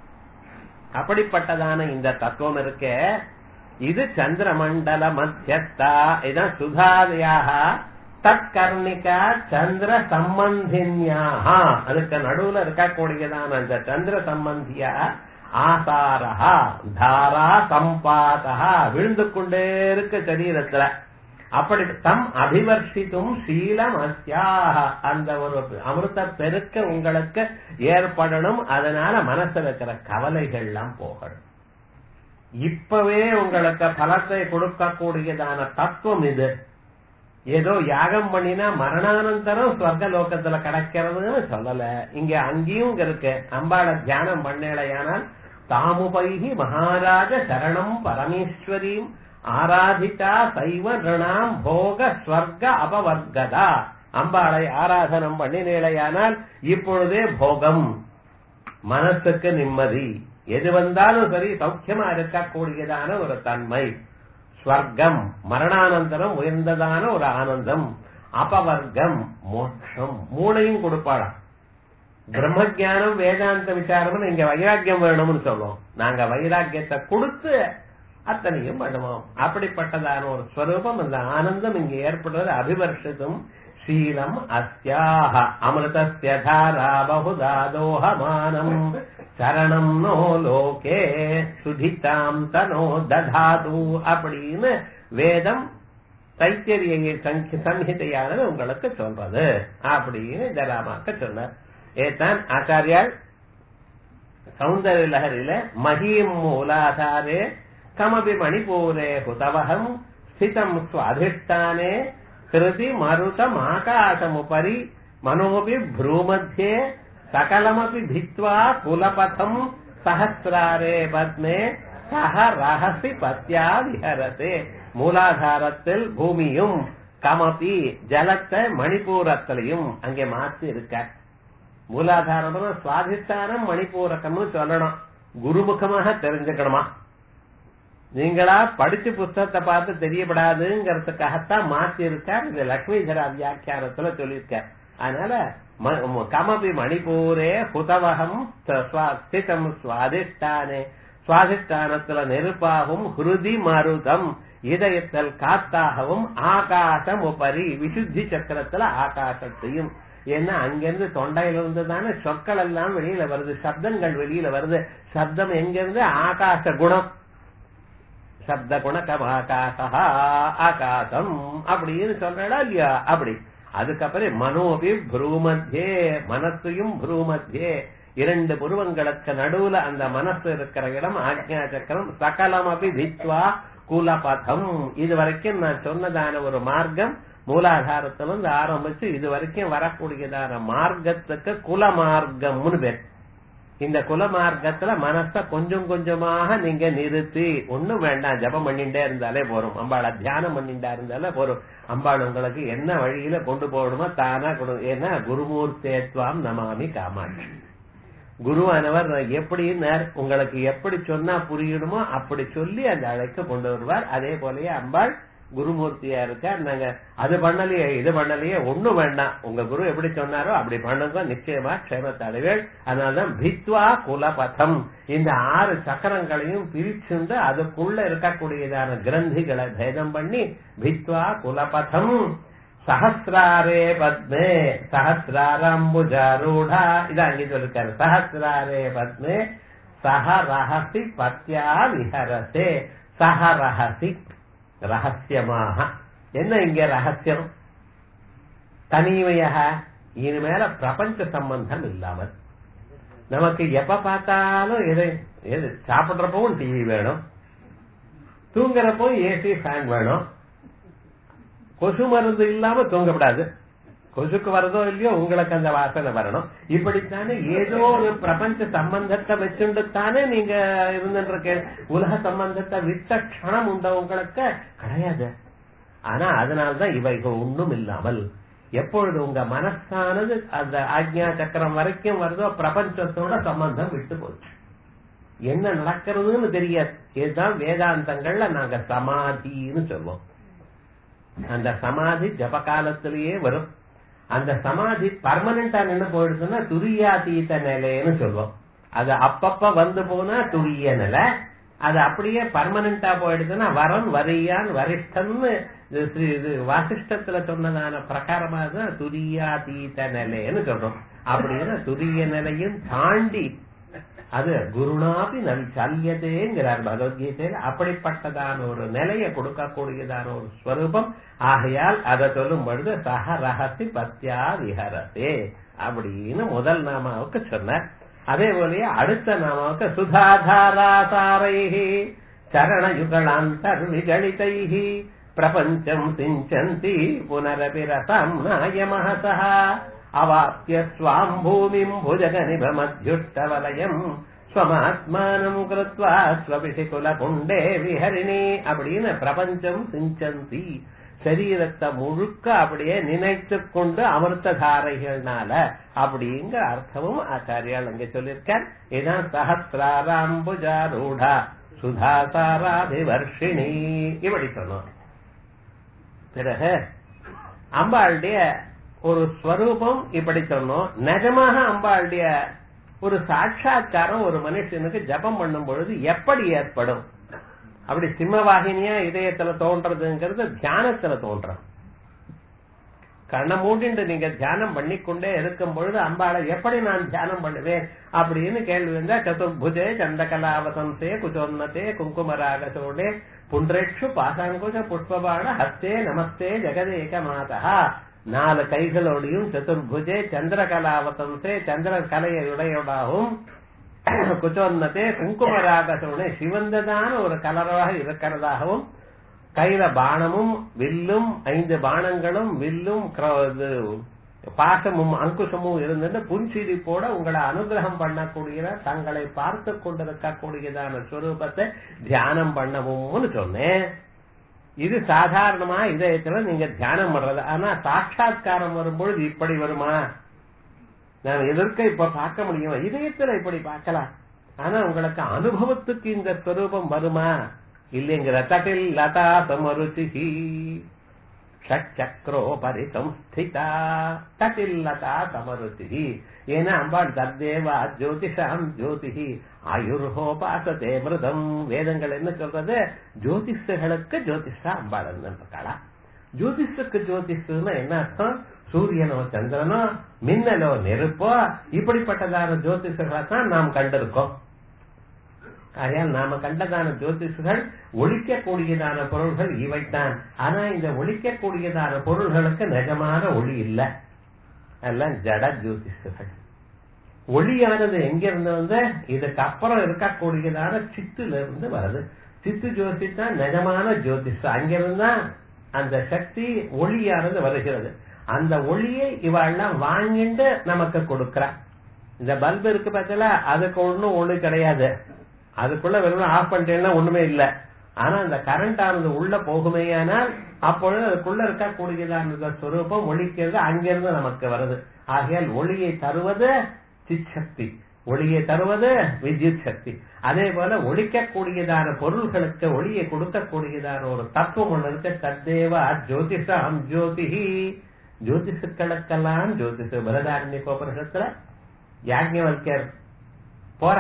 அப்படிப்பட்டதான இந்த தத்துவம் இருக்கே இது சந்திரமண்டல மத்தியஸ்தா இதான் சுதாதியாக தற்கர்ணிகா சந்திர சம்பந்தின்யாக அதுக்கு நடுவுல இருக்கக்கூடியதான அந்த சந்திர சம்பந்தியா ஆசாரா தாரா சம்பாதா விழுந்து கொண்டே இருக்கு சரீரத்துல அப்படி தம் அபிவர்ஷித்தும் சீலம் அஸ்யாக அந்த ஒரு அமிர்த பெருக்க உங்களுக்கு ஏற்படணும் அதனால மனசுல இருக்கிற கவலைகள் எல்லாம் போகணும் இப்பவே உங்களுக்கு பலத்தை கொடுக்கக்கூடியதான தத்துவம் இது ஏதோ யாகம் பண்ணினா மரணானந்தரம் ஸ்வர்க லோகத்துல கிடைக்கிறதுன்னு சொல்லல இங்க அங்கேயும் இருக்கு அம்பாள தியானம் பண்ணலையானால் தாமுபைகி மகாராஜ சரணம் பரமேஸ்வரீம் ஆராதிதா சைவ ரிணாம் போக ஸ்வர்க அபவர்கதா அம்பாளை ஆராதனம் பண்ணினேலையானால் இப்பொழுதே போகம் மனசுக்கு நிம்மதி எது வந்தாலும் சரி சௌக்கியமா இருக்கக்கூடியதான ஒரு தன்மை ஸ்வர்க்கம் மரணானந்தரம் உயர்ந்ததான ஒரு ஆனந்தம் அபவர்க்கம் மோட்சம் மூணையும் கொடுப்பாளாம் பிரம்ம ஜானம் வேதாந்த விசாரம் இங்க வைராக்கியம் வேணும்னு சொல்லுவோம் நாங்க வைராக்கியத்தை கொடுத்து அத்தனையும் பண்ணுவோம் அப்படிப்பட்டதான ஒரு ஸ்வரூபம் அந்த ஆனந்தம் இங்க ஏற்படுறது அபிவர்ஷித்தும் சீலம் அஸ்யாக அமிர்தஸ்ய தாரா பகுதா தோஹமானம் சரணம் நோ லோகே சுதிதாம் தனோ ததாது அப்படின்னு வேதம் தைத்தரிய சம்ஹிதையானது உங்களுக்கு சொல்றது அப்படின்னு ஜராமாக்க சொன்னார் ஏதான் ஆச்சாரியால் சௌந்தர்ய லஹரியில மஹீம் மூலாதாரே கமபி மணிபூரே ஹுதவகம் ஸ்திதம் ஸ்வாதிஷ்டானே ஹிருதி மருதம் ஆகாசமுபரி மனோபி भ्रूमध्ये सकलमपि भित्त्वा कुलपथम् சஹசிராரே பத்மே சஹ ரகசி பத்யா விஹரதே மூலாதாரத்தில் பூமியும் கமபி ஜலத்தை மணிப்பூரத்திலையும் அங்கே மாத்தி இருக்க மூலாதாரம் சுவாதிஷ்டானம் மணிப்பூரகம்னு சொல்லணும் குருமுகமாக தெரிஞ்சுக்கணுமா நீங்களா படிச்சு புஸ்தகத்தை பார்த்து தெரியப்படாதுங்கிறதுக்காகத்தான் மாத்தி இருக்கார் இந்த லக்ஷ்மிதரா வியாக்கியானத்துல சொல்லியிருக்கார் அதனால ம- கமபி மணிப்பூரே ஹுதவகம் ஸ்திதம் சுவாதிஷ்டானே சுவாதிஷ்டானத்துல நெருப்பாகவும் ஹிருதி மருதம் இதயத்தில் காத்தாகவும் ஆகாசம் உபரி விசுத்தி சக்கரத்துல ஆகாசத்தையும் ஏன்னா அங்கிருந்து தொண்டையிலிருந்து தானே சொற்கள் எல்லாம் வெளியில வருது சப்தங்கள் வெளியில வருது சப்தம் எங்கிருந்து ஆகாச குணம் சப்த குணகம் ஆகாசா ஆகாசம் அப்படின்னு சொல்றா இல்லையா அப்படி அதுக்கப்புறம் மனோபி புரூமத்தியே மனசையும் புரூமத்தியே இரண்டு புருவங்களுக்கு நடுவுல அந்த மனசு இருக்கிற இடம் ஆக்ஞா சக்கரம் சகலமபி வித்வா குலபதம் இது வரைக்கும் நான் சொன்னதான ஒரு மார்க்கம் மூலாதாரத்திலிருந்து ஆரம்பிச்சு இது வரைக்கும் வரக்கூடியதான மார்க்கத்துக்கு குல மார்க்கம்னு பேர் இந்த குல மார்க்கத்துல மனச கொஞ்சம் கொஞ்சமாக நீங்க நிறுத்தி ஒண்ணும் வேண்டாம் ஜபம் பண்ணிட்டே இருந்தாலே போறோம் அம்பாளை தியானம் பண்ணிட்டா இருந்தாலே போறோம் அம்பாள் உங்களுக்கு என்ன வழியில கொண்டு போகணுமோ தானா கொடு ஏன்னா குருமூர்த்தேத்வாம் நமாமி காமாட்சி குருவானவர் எப்படின்னார் உங்களுக்கு எப்படி சொன்னா புரியணுமோ அப்படி சொல்லி அந்த அழைக்க கொண்டு வருவார் அதே போலயே அம்பாள் குருமூர்த்தியா இருக்கார் நாங்க அது பண்ணலையே இது பண்ணலையே ஒண்ணும் வேண்டாம் உங்க குரு எப்படி சொன்னாரோ அப்படி பண்ணுங்க நிச்சயமா க்ஷேமத்தை அடைவேள் அதனாலதான் பித்வா குலபதம் இந்த ஆறு சக்கரங்களையும் பிரிச்சுண்டு அதுக்குள்ள இருக்கக்கூடியதான கிரந்திகளை பேதம் பண்ணி பித்வா குலபதம் சஹசிராரே பத்மே சஹசிராரம்புஜாரூடா இதான் அங்கே சொல்லிருக்காரு சஹசிராரே பத்மே சஹ ரஹசி பத்யா விஹரசே சஹ ரஹசி ரகசியமாக என்ன இங்க ரகசியம் தனிமையாக இனிமேல பிரபஞ்ச சம்பந்தம் இல்லாமல் நமக்கு எப்ப பார்த்தாலும் எது எது சாப்பிடுறப்பவும் டிவி வேணும் தூங்குறப்போ ஏசி ஃபேன் வேணும் கொசு மருந்து இல்லாம தூங்கப்படாது கொசுக்கு வரதோ இல்லையோ உங்களுக்கு அந்த வாசனை வரணும் இப்படித்தானே ஏதோ ஒரு பிரபஞ்ச சம்பந்தத்தை வச்சுட்டு தானே நீங்க இருந்துருக்க உலக சம்பந்தத்தை விட்ட க்ஷணம் உண்ட உங்களுக்கு கிடையாது ஆனா அதனால்தான் இவைகள் ஒன்றும் இல்லாமல் எப்பொழுது உங்க மனசானது அந்த ஆக்ஞா சக்கரம் வரைக்கும் வருதோ பிரபஞ்சத்தோட சம்பந்தம் விட்டு போச்சு என்ன நடக்கிறதுன்னு தெரியாது இதுதான் வேதாந்தங்கள்ல நாங்க சமாதின்னு சொல்லுவோம் அந்த சமாதி ஜப காலத்திலேயே வரும் அந்த சமாதி பர்மனண்டா நின்று போயிடுச்சுன்னா துரியாதீத நிலைன்னு சொல்லுவோம் அது அப்பப்ப வந்து போனா துரிய நிலை அது அப்படியே பர்மனண்டா போயிடுச்சுன்னா வரன் வரியான் வரிஷ்டன்னு இது ஸ்ரீ- இது வாசிஷ்டத்துல சொன்னதான பிரகாரமா தான் துரியாதீத நிலைன்னு சொல்றோம் அப்படின்னா துரிய நிலையும் தாண்டி அது குருநாபி நல் சல்யதேங்கிறார் பகவத்கீதையில அப்படிப்பட்டதான ஒரு நிலையை கொடுக்கக்கூடியதான ஒரு ஸ்வரூபம் ஆகையால் அதை சொல்லும் பொழுது சக ரகசி பத்யா விஹரதே அப்படின்னு முதல் நாமாவுக்கு சொன்னார் அதே போலயே அடுத்த நாமாவுக்கு சுதாதாராசாரைஹி சரணயுகளாந்தர் விகலிதைஹி பிரபஞ்சம் சிஞ்சந்தி புனரபி ரசாம்னாய மகசः அவாப்ய ஸ்வாம் பூமிம் புஜகனிபமத்யுஷ்டவலயம் ஸ்வமாத்மானம் கிருத்வா ஸ்வபிஷி குலகுண்டே விஹரிணி அப்படின்னு பிரபஞ்சம் சிஞ்சந்தி சரீரத்தை முழுக்க அப்படியே நினைத்து கொண்டு அமிர்த தாரைகள்னால அப்படிங்கிற அர்த்தமும் ஆச்சாரியால் அங்க சொல்லியிருக்கார் இதான் சஹசிராராம்புஜாரூடா சுதாசாராதிவர்ஷிணி இப்படி சொன்னோம் பிறகு அம்பாளுடைய ஒரு ஸ்வரூபம் இப்படி சொன்னோம் நிஜமாக அம்பாளுடைய ஒரு சாட்சா்காரம் ஒரு மனுஷனுக்கு ஜபம் பண்ணும் பொழுது எப்படி ஏற்படும் அப்படி சிம்மவாகினியா இதயத்துல தோன்றதுங்கிறது தியானத்துல தோன்றும் கண்ணை மூடிண்டு நீங்க தியானம் பண்ணிக்கொண்டே இருக்கும் பொழுது அம்பாளை எப்படி நான் தியானம் பண்ணுவேன் அப்படின்னு கேள்வி வந்தா சதுர்புஜே சந்தகலாவசம்சே குச்சோன்னதே குங்குமராகசோடே புன்றேட்சு பாசாங்குஜ புஷ்பபாண ஹஸ்தே நமஸ்தே ஜெகதேக மாதா நாலு கைகளோடையும் சதுர்புஜே சந்திரகலாவசம்சே சந்திர கலையுடையதாகவும் குச்சோன்னதே குங்குமராகசோடே சிவந்ததான ஒரு கலராக இருக்கிறதாகவும் கையில பானமும் வில்லும் ஐந்து பானங்களும் வில்லும் கிர- இது பாசமும் அங்குசமும் இருந்துட்டு புன்சிரிப்போட உங்களை அனுகிரகம் பண்ணக்கூடிய தங்களை பார்த்து கொண்டிருக்கக்கூடியதான ஸ்வரூபத்தை தியானம் பண்ணவும்னு சொன்னேன் இது சாதாரணமா இதயத்துல நீங்க தியானம் பண்றது ஆனா சாட்சா்காரம் வரும்பொழுது இப்படி வருமா நான் எதற்க இப்ப பார்க்க முடியும் இதயத்துல இப்படி பார்க்கலாம் ஆனா உங்களுக்கு அனுபவத்துக்கு இந்த ஸ்வரூபம் வருமா இல்லைங்கிற தட்டில் லதா சமருச்சி ஷட்சக்ரோபரி சம்ஸ்திதா தட்டில் லதா சமருச்சி ஏன்னா அம்பாள் தத்தேவா ஜோதிஷாம் ஜோதிஷி ஆயுர்ஹோபாசதே மிருதம் வேதங்கள் என்ன சொல்றது ஜோதிஷர்களுக்கு ஜோதிஷா அம்பாள் இருக்காளா ஜோதிஷுக்கு ஜோதிஷுன்னா என்ன அர்த்தம் சூரியனோ சந்திரனோ மின்னலோ நெருப்போ இப்படிப்பட்டதான ஜோதிஷர்களை தான் நாம் கண்டிருக்கோம் ஆகையால் நாம கண்டதான ஜோதிஷர்கள் ஒழிக்கக்கூடியதான பொருள்கள் இவைத்தான் ஆனா இந்த ஒழிக்கக்கூடியதான பொருள்களுக்கு நிஜமான ஒளி இல்லை எல்லாம் ஜட ஜோதிஷர்கள் ஒளியானது எங்க இருந்து வந்து இதுக்கு அப்புறம் இருக்கக்கூடியதான சித்துல இருந்து வருது சித்து ஜோதி தான் நிஜமான ஜோதிஷ் அங்கிருந்தா அந்த சக்தி ஒளியானது வருகிறது அந்த ஒளியை இவாள்லாம் வாங்கிட்டு நமக்கு கொடுக்கறா இந்த பல்பு இருக்கு பார்த்தல அதுக்கு ஒண்ணும் ஒளி கிடையாது அதுக்குள்ள வெறும் ஆஃப் பண்ணிட்டேன்னா ஒண்ணுமே இல்ல ஆனா அந்த கரண்ட் ஆனது உள்ள போகுமேயானால் அப்பொழுது அதுக்குள்ள இருக்கக்கூடியதான ஸ்வரூபம் ஒளிக்கிறது அங்கிருந்து நமக்கு வருது ஆகையால் ஒளியை தருவது சிச்சக்தி ஒளியை தருவது வித்யுத் சக்தி அதே போல ஒழிக்கக்கூடியதான பொருள்களுக்கு ஒளியை கொடுக்கக்கூடியதான ஒரு தத்துவம் ஒண்ணு இருக்கு தத்தேவா ஜோதிஷம் ஜோதிஹி ஜோதிஷுக்களுக்கெல்லாம் ஜோதிஷ பரதாரண்ய கோபுரத்துல யாஜ்ஞவல்யர் போற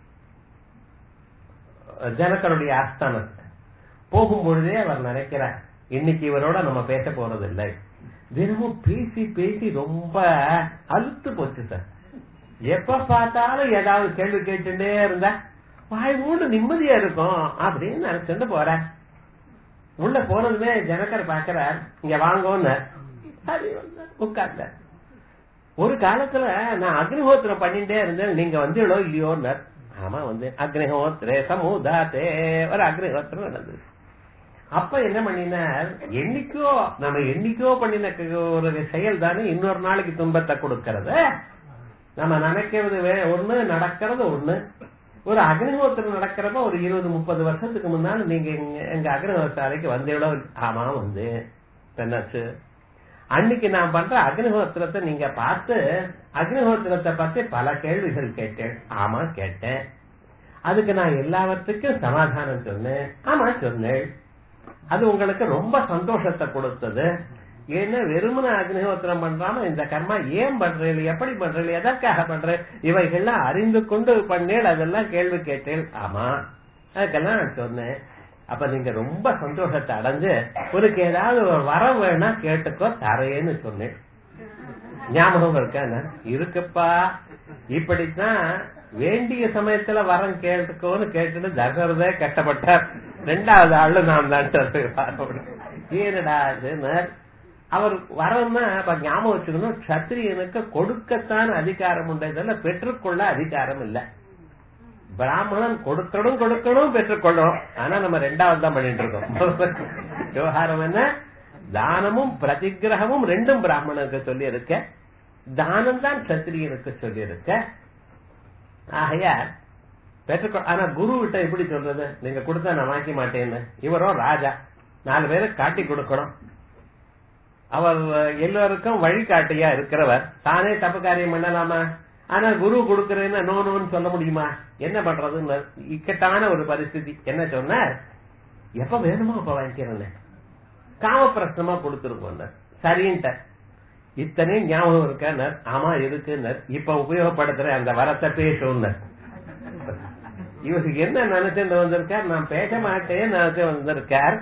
ஜனக்கருடைய ஆஸ்தானத்தை போகும்பொழுதே அவர் நினைக்கிறார் இன்னைக்கு இவரோட நம்ம பேச போறது இல்லை தினமும் பேசி பேசி ரொம்ப அழுத்து போச்சு சார் எப்ப பார்த்தாலும் ஏதாவது கேள்வி கேட்டுட்டே இருந்தா வாய் மூணு நிம்மதியா இருக்கும் அப்படின்னு நினைச்சுட்டு போறேன் உள்ள போனதுமே ஜனக்கர் பாக்குறார் இங்க வாங்கன்னு சரி வந்தார், உட்கார்ந்தார் ஒரு காலத்துல நான் அக்னிஹோத்திரம் பண்ணிட்டே இருந்தேன் நீங்க வந்தீங்களோ இல்லையோன்னார் ஆமா வந்து அக்னிஹோத்திரே சமுதாத்தே ஒரு அக்னிஹோத்திரம் நடந்தது அப்ப என்ன பண்ணினார் என்னைக்கோ நம்ம என்னைக்கோ பண்ணின க- ஒரு செயல் தானே இன்னொரு நாளைக்கு துன்பத்தை கொடுக்கறது நம்ம நினைக்கிறது வே- ஒண்ணு நடக்கிறது ஒண்ணு ஒரு அக்னிஹோத்திரம் நடக்கிறப்ப ஒரு இருபது முப்பது வருஷத்துக்கு முன்னால நீங்க எங்க- எங்க அக்னிஹோத்திராலைக்கு வந்தீங்களோ ஆமா வந்து என்னாச்சு அன்னைக்கு நான் பண்ற அக்னிஹோத்திரத்தை நீங்க பார்த்து அக்னிஹோத்திரத்தை பத்தி பல கேள்விகள் கேட்டேன் ஆமா கேட்டேன் அதுக்கு நான் எல்லாவற்றுக்கும் சமாதானம் சொன்னேன் ஆமா சொன்னேன் அது உங்களுக்கு ரொம்ப சந்தோஷத்தை கொடுத்தது ஏன்னா வெறுமன அக்னிஹோத்திரம் பண்றாம இந்த கர்மா ஏன் பண்றேன் எப்படி பண்றேன் எதற்காக பண்றேன் இவைகள்லாம் அறிந்து கொண்டு பண்ணேன் அதெல்லாம் கேள்வி கேட்டேன் ஆமா அதுக்கெல்லாம் நான் சொன்னேன் அப்ப நீங்க ரொம்ப சந்தோஷத்தை அடைஞ்சு உனக்கு ஏதாவது ஒரு வரம் வேணா கேட்டுக்கோ தரேன்னு சொன்னேன் ஞாபகம் இருக்கா இருக்குப்பா இப்படித்தான் வேண்டிய சமயத்துல வரம் கேட்டுக்கோன்னு கேட்டுட்டு தசரதே கஷ்டப்பட்டார் ரெண்டாவது ஆளு நான் தான் ஏனடா இதுன்னு அவர் வரம்னா அப்ப ஞாபகம் வச்சுக்கணும் சத்திரியனுக்கு கொடுக்கத்தான் அதிகாரம் உண்டு இதெல்லாம் பெற்றுக்கொள்ள அதிகாரம் இல்ல பிராமணன் கொடுக்கணும் கொடுக்கணும் பெற்றுக்கொள்ளணும் ஆனா நம்ம ரெண்டாவது தான் பண்ணிட்டு இருக்கோம் விவகாரம் என்ன தானமும் பிரதிகிரகமும் ரெண்டும் பிராமணனுக்கு சொல்லி இருக்க தானம் தான் சத்திரியனுக்கு சொல்லி இருக்க ஆகையால் பெற்றுக்கொ ஆனா குரு கிட்ட எப்படி சொல்றது நீங்க கொடுத்தா நான் வாங்கிக்க மாட்டேன்னு இவரும் ராஜா நாலு பேருக்கு காட்டி கொடுக்கணும் அவர் எல்லோருக்கும் வழிகாட்டியா இருக்கிறவர் தானே தப்பு காரியம் பண்ணலாமா ஆனா குரு கொடுக்கறேன்னு நோ நோன்னு சொல்ல முடியுமா என்ன பண்றதுன்னு இக்கட்டான ஒரு பரிஸ்திதி என்ன சொன்னார் எப்ப வேணுமோ அப்ப வாங்கிக்கிறேன்னு காம பிரச்சனமா கொடுத்துருக்கோம் சரின்ட்ட இத்தனையும் ஞாபகம் இருக்கார் ஆமா இருக்குன்னர் இப்ப உபயோகப்படுத்துற அந்த வரத்தை பேசுனர் இவருக்கு என்ன நினைச்சுட்டு வந்திருக்கார் நான் பேச மாட்டேன் நினைச்சு வந்திருக்கார்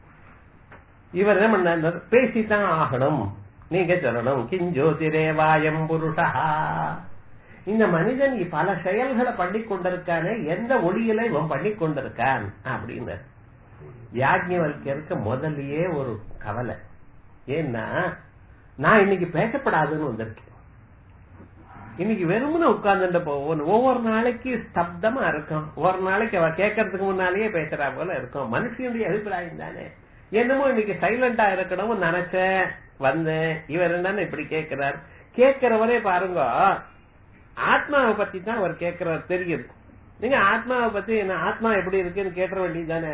இவர் என்ன பண்ணார் பேசித்தான் ஆகணும் நீங்க சொல்லணும் கிஞ்சோதிரே வாயம் புருஷா இந்த மனிதன் பல செயல்களை பண்ணி கொண்டிருக்கானே எந்த ஒளியில இவன் பண்ணி கொண்டிருக்கான் அப்படின்னு யாஜ்ஞவல்யருக்கு முதல்லயே ஒரு கவலை ஏன்னா நான் இன்னைக்கு பேசப்படாதுன்னு வந்திருக்கேன் இன்னைக்கு வெறுமனே உட்கார்ந்துட்டு போவோம் ஒவ்வொரு நாளைக்கு ஸ்தப்தமா இருக்கும் ஒவ்வொரு நாளைக்கு அவ கேட்கறதுக்கு முன்னாலேயே பேசுறா போல இருக்கும் மனுஷனுடைய அபிப்பிராயம் தானே என்னமோ இன்னைக்கு சைலண்டா இருக்கணும்னு நினைச்சேன் வந்தேன் இவர் என்னன்னு இப்படி கேட்கிறார் கேட்கிறவரே பாருங்க ஆத்மாவை பத்தி தான் அவர் கேட்கிறார் தெரியுது நீங்க ஆத்மாவை பத்தி என்ன ஆத்மா எப்படி இருக்குன்னு கேட்க வேண்டியது தானே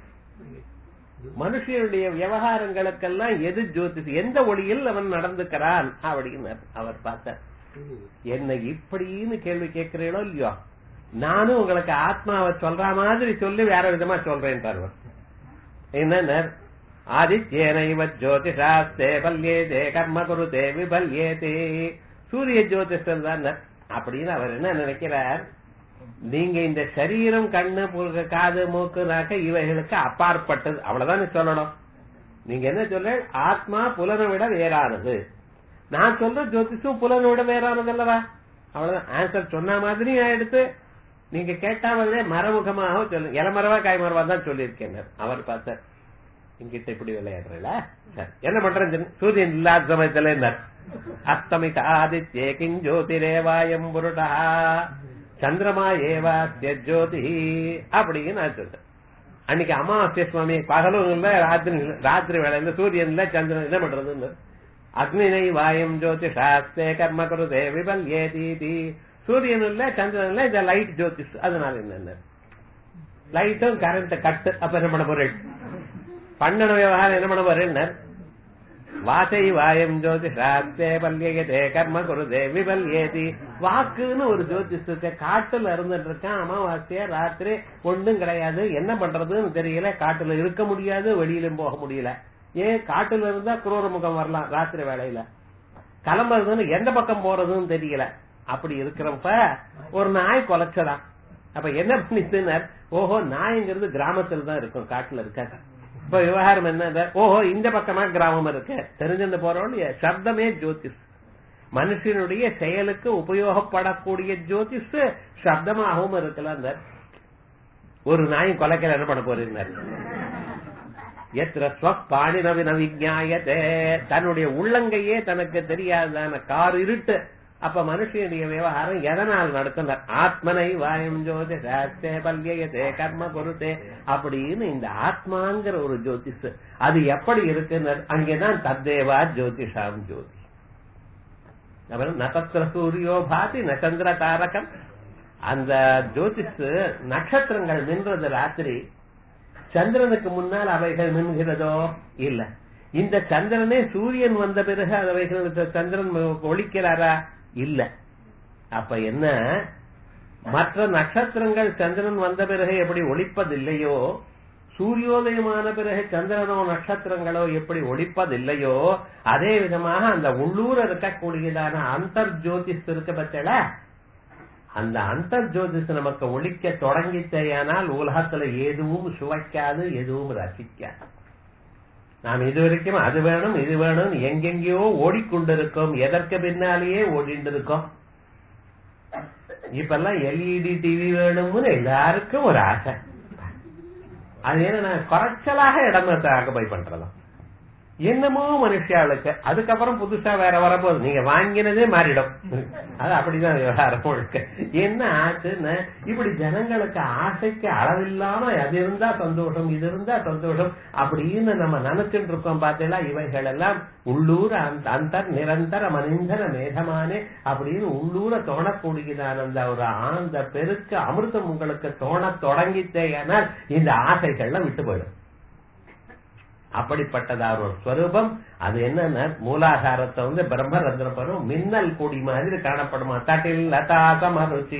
மனுஷனுடைய விவகாரங்களுக்கெல்லாம் எது ஜோதிஷ் எந்த ஒளியில் அவன் நடந்துக்கிறான் அப்படின்னு அவர் பார்த்தார் என்ன இப்படின்னு கேள்வி கேட்கிறீங்களோ இல்லையோ நானும் உங்களுக்கு ஆத்மாவை சொல்ற மாதிரி சொல்லி வேற விதமா சொல்றேன் அவர் என்ன ஆதித்யேனைவ ஜோதிஷாஸ்தே பல்யேதே கர்ம குருதே விபல்யேதே சூரிய ஜோதிஷம் தான் அப்படின்னு அவர் என்ன நினைக்கிறார் நீங்க இந்த சரீரம் கண்ணு புருக காது மூக்கு நாக்க இவைகளுக்கு அப்பாற்பட்டது அவ்வளவுதான் சொல்லணும் நீங்க என்ன சொல்ற ஆத்மா புலனை விட வேறானது நான் சொல்ற ஜோதிஷம் புலனை விட வேறானது அல்லவா அவ்வளவுதான் ஆன்சர் சொன்ன மாதிரி எடுத்து நீங்க கேட்டா மாதிரியே மரமுகமாக சொல்லு இளமரவா காய்மரவா தான் சொல்லியிருக்கேன் அவர் பார்த்தார் இங்கிட்ட இப்படி விளையாடுறல என்ன பண்றேன் சூரியன் இல்லாத சமயத்துல இருந்தார் அஸ்தமித ஆதித்யே கிஞ்சோதிரேவாயம் புருடா சந்திரமா ஏவாஸ்ய ஜோதி அப்படின்னு நான் சொல்றேன் அன்னைக்கு அமாவாசிய சுவாமி பகலும் இல்ல ராத்திரி இல்ல ராத்திரி வேலையில சூரியன் இல்ல சந்திரன் என்ன பண்றதுன்னு அக்னினை வாயம் ஜோதி சாஸ்தே கர்ம குருதே விபல் ஏதி சூரியன் இல்ல சந்திரன் இல்ல இந்த லைட் ஜோதிஷ் அதனால என்ன லைட்டும் கரண்ட் கட்டு அப்ப என்ன பண்ண போறேன் பண்ணன விவகாரம் என்ன பண்ண போறேன் வாசை வாயம் ஜோதிஷாத்தே பல்யதே கர்ம குருதே விபல்யேதி வாக்குன்னு ஒரு ஜோதிஷ் இருக்கு காட்டுல இருந்துட்டு இருக்கான் அமாவாசையா ராத்திரி ஒண்ணும் கிடையாது என்ன பண்றதுன்னு தெரியல காட்டுல இருக்க முடியாது வெளியிலும் போக முடியல ஏன் காட்டுல இருந்தா குரூர முகம் வரலாம் ராத்திரி வேலையில கிளம்புறதுன்னு எந்த பக்கம் போறதுன்னு தெரியல அப்படி இருக்கிறப்ப ஒரு நாய் கொலைச்சதான் அப்ப என்ன பண்ணிச்சுனர் ஓஹோ நாய்ங்கிறது கிராமத்துல தான் இருக்கும் காட்டுல இருக்காது இப்ப விவகாரம் என்ன ஓஹோ இந்த பக்கமா கிராமம் இருக்கு தெரிஞ்சிருந்து போறோம் சப்தமே ஜோதிஷ் மனுஷனுடைய செயலுக்கு உபயோகப்படக்கூடிய ஜோதிஷ் சப்தமாகவும் இருக்கலாம் அந்த ஒரு நாய் கொலைக்கல என்ன பண்ண போறீங்க எத்திர ஸ்வப்பாணினவின விஜாயத்தே தன்னுடைய உள்ளங்கையே தனக்கு தெரியாதான கார் இருட்டு அப்ப மனுஷனுடைய விவகாரம் எதனால் நடத்தினார் ஆத்மனை வாயம் ஜோதி சாஸ்தே பல்யதே கர்ம பொருத்தே அப்படின்னு இந்த ஆத்மாங்கிற ஒரு ஜோதிஷ் அது எப்படி இருக்குன்னு அங்கேதான் தத்தேவா ஜோதிஷாம் ஜோதி அப்புறம் நகத்திர சூரியோ பாதி நச்சந்திர தாரகம் அந்த ஜோதிஷ் நட்சத்திரங்கள் மின்றது ராத்திரி சந்திரனுக்கு முன்னால் அவைகள் மின்கிறதோ இல்ல இந்த சந்திரனே சூரியன் வந்த பிறகு அவைகள் சந்திரன் ஒழிக்கிறாரா இல்ல அப்ப என்ன மற்ற நட்சத்திரங்கள் சந்திரன் வந்த பிறகு எப்படி ஒழிப்பதில்லையோ சூரியோதயமான பிறகு சந்திரனோ நட்சத்திரங்களோ எப்படி ஒழிப்பதில்லையோ அதே விதமாக அந்த உள்ளூர இருக்கக்கூடியதான அந்தர் ஜோதிஷ் இருக்க பட்சல அந்த அந்தர் ஜோதிஷ் நமக்கு ஒழிக்க தொடங்கிச்சேயானால் உலகத்துல எதுவும் சுவைக்காது எதுவும் ரசிக்காது நாம் இது வரைக்கும் அது வேணும் இது வேணும் எங்கெங்கயோ ஓடிக்கொண்டிருக்கோம் எதற்கு பின்னாலேயே ஓடிட்டு இருக்கோம் இப்பெல்லாம் எல்இடி டிவி வேணும்னு எல்லாருக்கும் ஒரு ஆசை அது என்ன குறைச்சலாக இடமத்தை ஆக்குபை பண்றதாம் என்னமோ மனுஷாளுக்கு அதுக்கப்புறம் புதுசா வேற வரப்போகுது நீங்க வாங்கினதே மாறிடும் அது அப்படிதான் விவகாரம் முழுக்க என்ன ஆச்சுன்னு இப்படி ஜனங்களுக்கு ஆசைக்கு அளவில்லாம அது இருந்தா சந்தோஷம் இது இருந்தா சந்தோஷம் அப்படின்னு நம்ம நினைச்சுட்டு இருக்கோம் பார்த்தீங்களா இவைகள் எல்லாம் உள்ளூர அந்த நிரந்தர மனிதன மேகமானே அப்படின்னு உள்ளூர தோணக்கூடியதான அந்த ஒரு ஆனந்த பெருக்கு அமிர்தம் உங்களுக்கு தோண தொடங்கித்தேயானால் இந்த ஆசைகள்லாம் விட்டு போயிடும் அப்படிப்பட்டதா ஒரு ஸ்வரூபம் அது என்னன்னா மூலாதாரத்தை வந்து பிரம்மரந்திரப்பரும் மின்னல் கொடி மாதிரி காணப்படுமா தட்டில் லதா சமருச்சி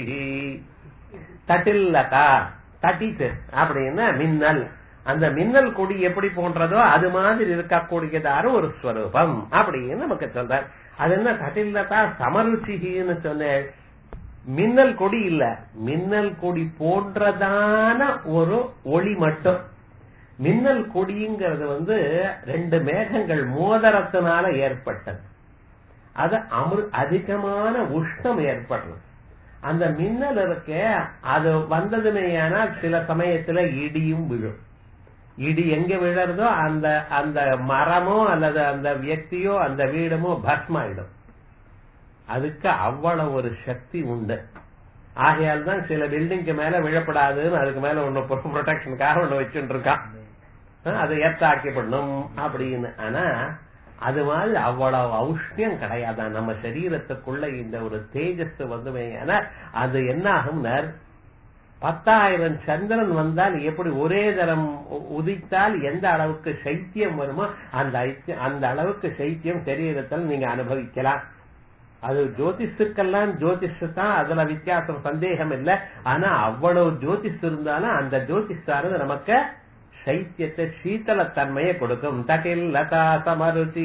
தட்டில் லதா தட்டிட்டு அப்படின்னா மின்னல் அந்த மின்னல் கொடி எப்படி போன்றதோ அது மாதிரி இருக்கக்கூடியதான ஒரு ஸ்வரூபம் அப்படின்னு நமக்கு சொல்றார் அது என்ன தட்டில் லதா சமருச்சின்னு சொன்னேன் மின்னல் கொடி இல்ல மின்னல் கொடி போன்றதான ஒரு ஒளி மட்டும் மின்னல் கொடிங்கிறது வந்து ரெண்டு மேகங்கள் மோதரத்தினால ஏற்பட்டது அது அமிர் அதிகமான உஷ்ணம் ஏற்படுறது அந்த மின்னல் இருக்க அது வந்ததுமேயானால் சில சமயத்துல இடியும் விழும் இடி எங்க விழறதோ அந்த அந்த மரமோ அல்லது அந்த வியக்தியோ அந்த வீடமோ பஸ்மாயிடும் அதுக்கு அவ்வளவு ஒரு சக்தி உண்டு ஆகையால் தான் சில பில்டிங்க்கு மேல விழப்படாதுன்னு அதுக்கு மேல ஒண்ணு ப்ரொடெக்ஷனுக்காக ஒண்ணு வச்சுட்டு இருக்கான் அதை ஏத்தாக்கப்படணும் அப்படின்னு ஆனா அது மாதிரி அவ்வளவு ஔஷ்ணியம் கிடையாதான் நம்ம சரீரத்துக்குள்ள இந்த ஒரு தேஜஸ் வந்துமே அது என்ன ஆகும்னா பத்தாயிரம் சந்திரன் வந்தால் எப்படி ஒரே தரம் உதித்தால் எந்த அளவுக்கு சைத்தியம் வருமோ அந்த அந்த அளவுக்கு சைத்தியம் சரீரத்தில் நீங்க அனுபவிக்கலாம் அது ஜோதிஷுக்கெல்லாம் ஜோதிஷ் தான் அதுல வித்தியாசம் சந்தேகம் இல்லை ஆனா அவ்வளவு ஜோதிஷ் இருந்தாலும் அந்த ஜோதிஷானது நமக்கு சைத்தியத்தை சீத்தலத்தன்மையை கொடுக்கும் தட்டில் லதா சமருச்சி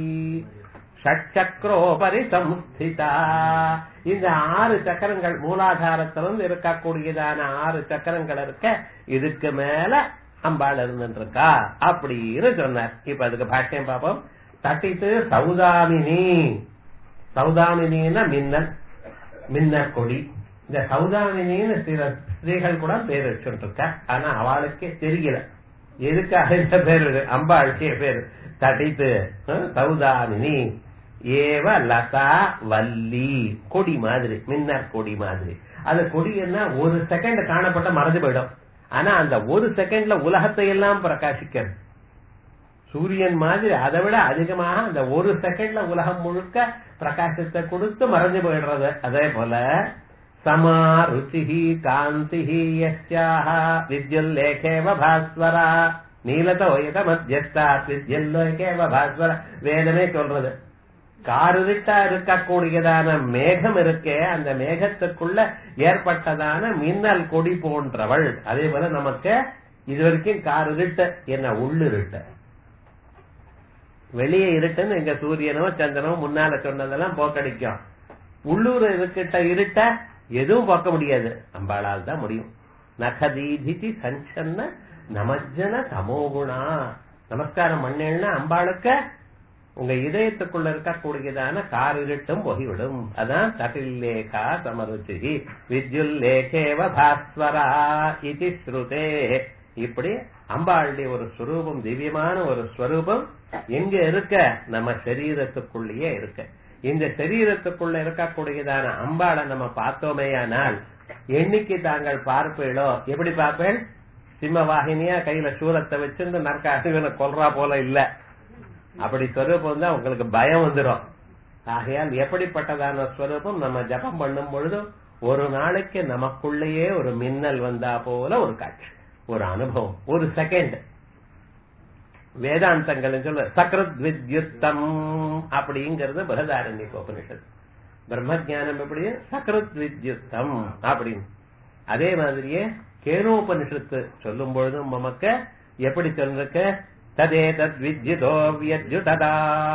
ஷட்சக்ரோபரி சம்ஸ்திதா இந்த ஆறு சக்கரங்கள் மூலாதாரத்திலிருந்து இருக்கக்கூடியதான ஆறு சக்கரங்கள் இருக்க இதுக்கு மேல அம்பாள் இருந்துட்டு இருக்கா அப்படின்னு சொன்னார் இப்ப அதுக்கு பாஷ்யம் பார்ப்போம் தட்டித்து சௌதாமினி சௌதாமினின்னா மின்னல் மின்னல் கொடி இந்த சௌதாமினின்னு சில ஸ்திரீகள் கூட பேர் வச்சுட்டு இருக்க ஆனா அவளுக்கே தெரியல எதுக்காக இந்த பேர் அம்பாளுக்கே பேர் தடித்து சௌதாமினி ஏவ லதா வள்ளி கொடி மாதிரி மின்னர் கொடி மாதிரி அது கொடி என்ன ஒரு செகண்ட் காணப்பட்ட மறந்து போயிடும் ஆனா அந்த ஒரு செகண்ட்ல உலகத்தை எல்லாம் பிரகாசிக்கிறது சூரியன் மாதிரி அதை விட அதிகமாக அந்த ஒரு செகண்ட்ல உலகம் முழுக்க பிரகாசத்தை கொடுத்து மறைஞ்சு போயிடுறது அதே போல சமா ருச்சி காந்தி யஸ்யாக வித்யுல்லேகேவ பாஸ்வரா நீலதோ எத மத்தியஸ்தா எல்லோகேவ பாஸ்வர வேதமே சொல்றது காருவிட்டா இருக்கக்கூடியதான மேகம் இருக்கே அந்த மேகத்துக்குள்ள ஏற்பட்டதான மின்னல் கொடி போன்றவள் அதே போல நமக்கு இது வரைக்கும் காருவிட்ட என்ன உள்ளிருட்ட வெளியே இருட்டுன்னு எங்க சூரியனோ சந்திரனோ முன்னால சொன்னதெல்லாம் போக்கடிக்கும் உள்ளூர் இருக்கிட்ட இருட்ட எதுவும் போக்க முடியாது அம்பாளால் தான் முடியும் நகதீதிதி சஞ்சன்ன நமஜன தமோகுணா நமஸ்காரம் பண்ணேன்னா அம்பாளுக்கு உங்க இதயத்துக்குள்ள இருக்கக்கூடியதான கார் இருட்டும் போகிவிடும் அதான் கட்டில்லேகா சமருச்சி வித்யுல்லேகேவ பாஸ்வரா இது ஸ்ருதே இப்படி அம்பாளுடைய ஒரு ஸ்வரூபம் திவ்யமான ஒரு ஸ்வரூபம் எங்க இருக்க நம்ம சரீரத்துக்குள்ளேயே இருக்க இந்த சரீரத்துக்குள்ள இருக்கக்கூடியதான அம்பாளை நம்ம பார்த்தோமேயானால் என்னைக்கு தாங்கள் பார்ப்பீளோ எப்படி பார்ப்பேன் சிம்ம வாகினியா கையில சூரத்தை வச்சிருந்து நற்காசுவனை கொல்றா போல இல்ல அப்படி ஸ்வரூபம் தான் உங்களுக்கு பயம் வந்துடும் ஆகையால் எப்படிப்பட்டதான ஸ்வரூபம் நம்ம ஜபம் பண்ணும் பொழுது ஒரு நாளைக்கு நமக்குள்ளேயே ஒரு மின்னல் வந்தா போல ஒரு காட்சி ஒரு அனுபவம் ஒரு செகண்ட் வேதாந்தங்கள் சொல்ல சக்ரத் வித்யுத்தம் அப்படிங்கிறது பிரதாரண்ய உபனிஷத் பிரம்ம ஜானம் எப்படி சக்ரத் வித்யுத்தம் அப்படின்னு அதே மாதிரியே கேனோபனிஷத்து சொல்லும் பொழுதும் நமக்கு எப்படி சொல்லிருக்க ததே தத் வித்யுதோ வியத்யுததா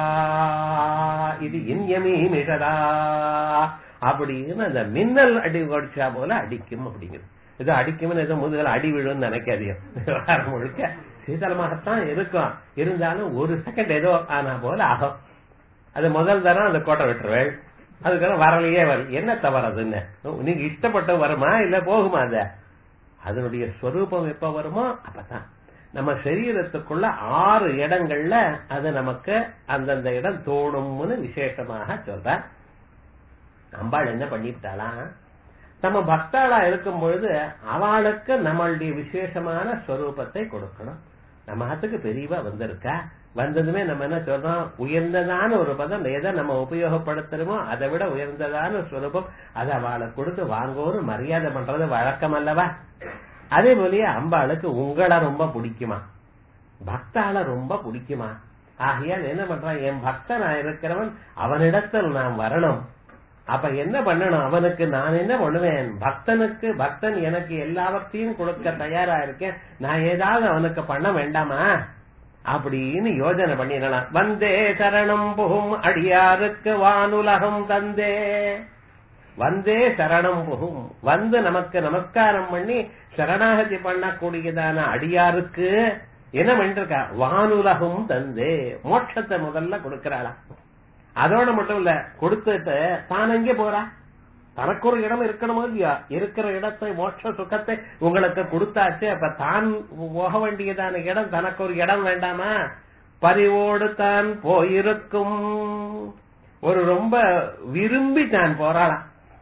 இது இன்யமீ மிஷதா அப்படின்னு அந்த மின்னல் அடி கடிச்சா போல அடிக்கும் அப்படிங்கிறது ஏதோ அடிக்கும்னு ஏதோ முதுகல அடி விழுன்னு நினைக்காதீங்க முழுக்க சீதளமாகத்தான் இருக்கும் இருந்தாலும் ஒரு செகண்ட் ஏதோ ஆனா போல ஆகும் அது முதல் தரம் அந்த கோட்டை விட்டுருவேன் அதுக்கப்புறம் வரலையே வரல என்ன தவறதுன்னு நீங்க இஷ்டப்பட்ட வருமா இல்ல போகுமா அத அதனுடைய ஸ்வரூபம் எப்ப வருமோ அப்பதான் நம்ம சரீரத்துக்குள்ள ஆறு இடங்கள்ல அது நமக்கு அந்தந்த இடம் தோணும்னு விசேஷமாக சொல்ற அம்பாள் என்ன பண்ணிவிட்டாலாம் நம்ம பக்தாளா இருக்கும் பொழுது அவளுக்கு நம்மளுடைய விசேஷமான ஸ்வரூபத்தை கொடுக்கணும் நம்ம ஹத்துக்கு பெரியவா வந்திருக்கா வந்ததுமே நம்ம என்ன சொல்றோம் உயர்ந்ததான ஒரு பதம் எதை நம்ம உபயோகப்படுத்துறோமோ அதை விட உயர்ந்ததான ஸ்வரூபம் அதை அவளை கொடுத்து வாங்கோரு மரியாதை பண்றது வழக்கம் அல்லவா அதே போலயே அம்பாளுக்கு உங்களை ரொம்ப பிடிக்குமா பக்தால ரொம்ப பிடிக்குமா ஆகையால் என்ன பண்றான் என் பக்தனா இருக்கிறவன் அவனிடத்தில் நான் வரணும் அப்ப என்ன பண்ணணும் அவனுக்கு நான் என்ன பண்ணுவேன் பக்தனுக்கு பக்தன் எனக்கு எல்லாவற்றையும் கொடுக்க தயாரா இருக்கேன் நான் ஏதாவது அவனுக்கு பண்ண வேண்டாமா அப்படின்னு யோஜனை பண்ணிடலாம் வந்தே சரணம் புகும் அடியாருக்கு வானுலகம் தந்தே வந்தே சரணம் புகும் வந்து நமக்கு நமஸ்காரம் பண்ணி சரணாகதி பண்ணக்கூடியதான அடியாருக்கு என்ன பண்ணிருக்கா வானுலகம் தந்தே மோட்சத்தை முதல்ல கொடுக்கிறாளாம் அதோட மட்டும் இல்ல கொடுத்துட்டு தான் எங்கே போறா தனக்கு ஒரு இடம் இருக்கணுமோ இல்லையா இருக்கிற இடத்தை மோட்ச சுகத்தை உங்களுக்கு கொடுத்தாச்சு அப்ப தான் போக வேண்டியதான இடம் தனக்கு ஒரு இடம் வேண்டாமா பரிவோடு தான் போயிருக்கும் ஒரு ரொம்ப விரும்பி தான் போறாளாம்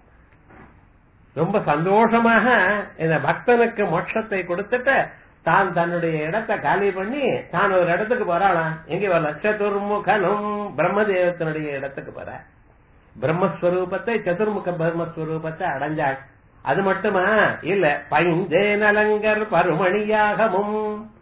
ரொம்ப சந்தோஷமாக இந்த பக்தனுக்கு மோட்சத்தை கொடுத்துட்டு தான் தன்னுடைய இடத்தை காலி பண்ணி தான் ஒரு இடத்துக்கு போறாளாம் எங்க வரல சதுர்முகனும் பிரம்மதேவத்தினுடைய இடத்துக்கு போற பிரம்மஸ்வரூபத்தை சதுர்முக பிரம்மஸ்வரூபத்தை அடைஞ்சாள் அது மட்டுமா இல்ல பைந்தே நலங்கர் பருமணியாகமும்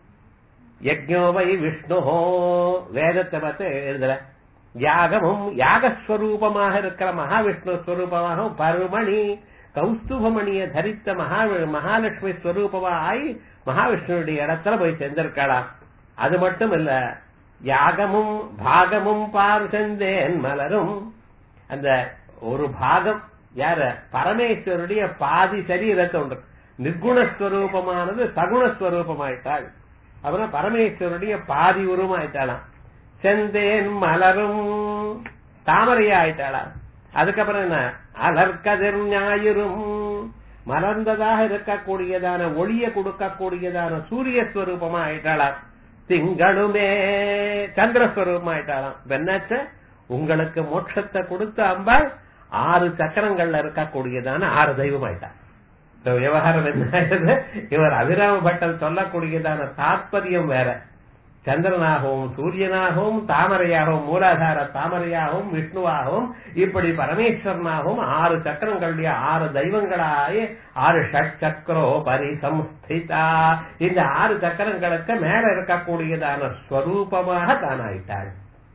யஜ்ஞோவை விஷ்ணுஹோ வேதத்தை பார்த்து எழுதுற யாகமும் யாகஸ்வரூபமாக இருக்கிற மகாவிஷ்ணு ஸ்வரூபமாகவும் பருமணி கௌஸ்துபமணியை தரித்த மகா மகாலட்சுமி ஸ்வரூபமாய் மகாவிஷ்ணுடைய இடத்துல போய் சேர்ந்திருக்கலாம் அது மட்டும் இல்ல யாகமும் பாகமும் பார் செந்தேன் மலரும் அந்த ஒரு பாகம் யார பரமேஸ்வருடைய பாதி சரீரத்தை ஒன்று நிர்குணஸ்வரூபமானது சகுணஸ்வரூபமாயிட்டாள் அப்புறம் பரமேஸ்வருடைய பாதி உருவமாயிட்டாளாம் செந்தேன் மலரும் தாமரையா ஆயிட்டாளா அதுக்கப்புறம் என்ன அலர்கதிர் ஞாயிறும் மலர்ந்ததாக இருக்கக்கூடியதான ஒளிய கொடுக்கக்கூடியதான சூரிய ஸ்வரூபமா ஆயிட்டாளாம் திங்களுமே சந்திரஸ்வரூபமா ஆயிட்டாளாம் என்னாச்ச உங்களுக்கு மோட்சத்தை கொடுத்த அம்பாள் ஆறு சக்கரங்கள்ல இருக்கக்கூடியதான ஆறு தெய்வம் ஆயிட்டான் இந்த விவகாரம் என்ன ஆயிடுது இவர் அபிராம பட்டன் சொல்லக்கூடியதான தாற்பயம் வேற சந்திரனாகவும் சூரியனாகவும் தாமரையாகவும் மூலாதார தாமரையாகவும் விஷ்ணுவாகவும் இப்படி பரமேஸ்வரனாகவும் ஆறு சக்கரங்களுடைய ஆறு தெய்வங்களாய ஆறு ஷட் சக்கரோ பரிசம்ஸ்திதா இந்த ஆறு சக்கரங்களுக்கு மேல இருக்கக்கூடியதான ஸ்வரூபமாக தானாயிட்டாள்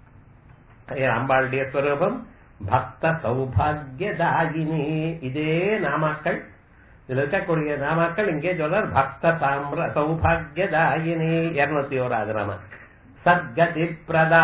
அம்பாளுடைய ஸ்வரூபம் பக்த சௌபாகியதாயினி இதே நாமாக்கள் இதுல இருக்கக்கூடிய நாமாக்கள் இங்கே சொல்றார் பக்த சாம்ர சௌபாகியதாயினி இருநூத்தி ஓராது நாம சத்கதி பிரதா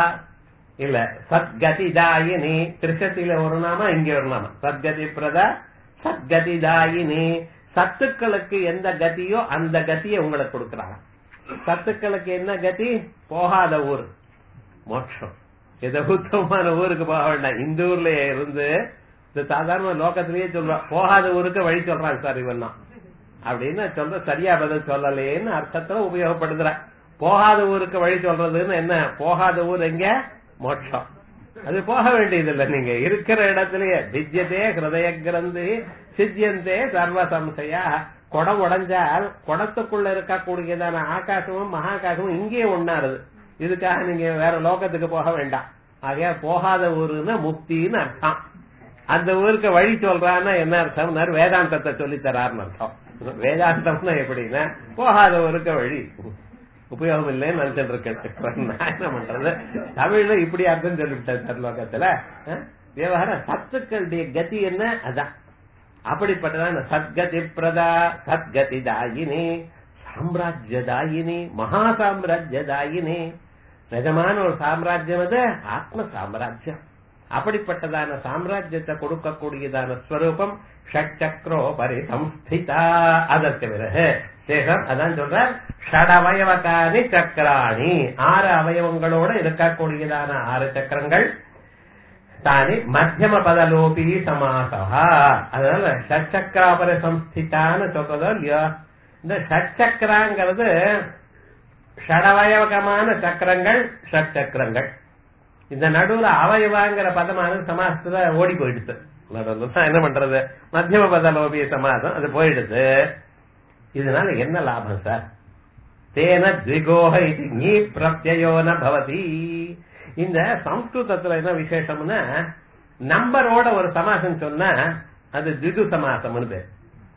இல்ல சத்கதி தாயினி திருஷத்தில ஒரு நாம இங்க ஒரு நாம சத்கதி பிரதா சத்கதி தாயினி சத்துக்களுக்கு எந்த கதியோ அந்த கதியை உங்களுக்கு கொடுக்கறாங்க சத்துக்களுக்கு என்ன கதி போகாத ஊர் மோட்சம் எதை உத்தமமான ஊருக்கு போக வேண்டாம் இந்த ஊர்லயே இருந்து இந்த சாதாரண லோகத்திலேயே சொல்றான் போகாத ஊருக்கு வழி சொல்றாங்க சார் இவன் அப்படின்னு சொல்ற சரியா பதில் சொல்லலேன்னு அர்த்தத்துல உபயோகப்படுத்துற போகாத ஊருக்கு வழி சொல்றதுன்னு என்ன போகாத ஊர் எங்க மோட்சம் அது போக வேண்டியது இல்ல நீங்க இருக்கிற இடத்திலேயே விஜயத்தே ஹிருதய கிரந்து சித்தியந்தே சர்வ சம்சயா குடம் உடைஞ்சால் குடத்துக்குள்ள இருக்கக்கூடியதான ஆகாசமும் மகாகாசமும் இங்கேயே ஒன்னாருது இதுக்காக நீங்க வேற லோகத்துக்கு போக வேண்டாம் ஆகையா போகாத ஊருன்னா முக்தின்னு அர்த்தம் அந்த ஊருக்கு வழி சொல்றான்னா என்ன அர்த்தம் வேதாந்தத்தை சொல்லி தராருன்னு அர்த்தம் வேதாந்தம்னா எப்படின்னா போகாத ஊருக்கு வழி உபயோகம் இல்லைன்னு நினைச்சிட்டு இருக்கேன் நான் என்ன பண்றது தமிழ்ல இப்படி அர்த்தம் சொல்லிவிட்டேன் சார் லோகத்துல விவகாரம் சத்துக்களுடைய கதி என்ன அதான் அப்படிப்பட்டதான சத்கதி பிரதா சத்கதி தாயினி சாம்ராஜ்ய தாயினி மகா சாம்ராஜ்ய தாயினி நிஜமான ஒரு சாம்ராஜ்யம் அது ஆத்ம சாம்ராஜ்யம் அப்படிப்பட்டதான சாம்ராஜ்யத்தை கொடுக்கக்கூடியதான ஸ்வரூபம் ஷட்சக்ரோ பரிசம்ஸ்திதா அதற்கு பிறகு சேகம் அதான் சொல்ற ஷடவயவகானி சக்கராணி ஆறு அவயவங்களோட இருக்கக்கூடியதான ஆறு சக்கரங்கள் தானி மத்தியம பதலோபி சமாசா அதனால ஷட்சக்கராபர சம்ஸ்திதான்னு சொல்றதோ இல்லையோ இந்த ஷட்சக்கராங்கிறது ஷடவயவகமான சக்கரங்கள் ஷட்சக்கரங்கள் இந்த நடுவுல அவயவாங்கிற பதமானது சமாசத்துல ஓடி போயிடுது நடுவில் தான் என்ன பண்றது மத்தியம பதலோபிய சமாசம் அது போயிடுது இதனால என்ன லாபம் சார் தேன திகோக இது நீ பிரத்யோன பவதி இந்த சம்ஸ்கிருதத்துல என்ன விசேஷம்னா நம்பரோட ஒரு சமாசம் சொன்னா அது திகு சமாசம்னு பேர்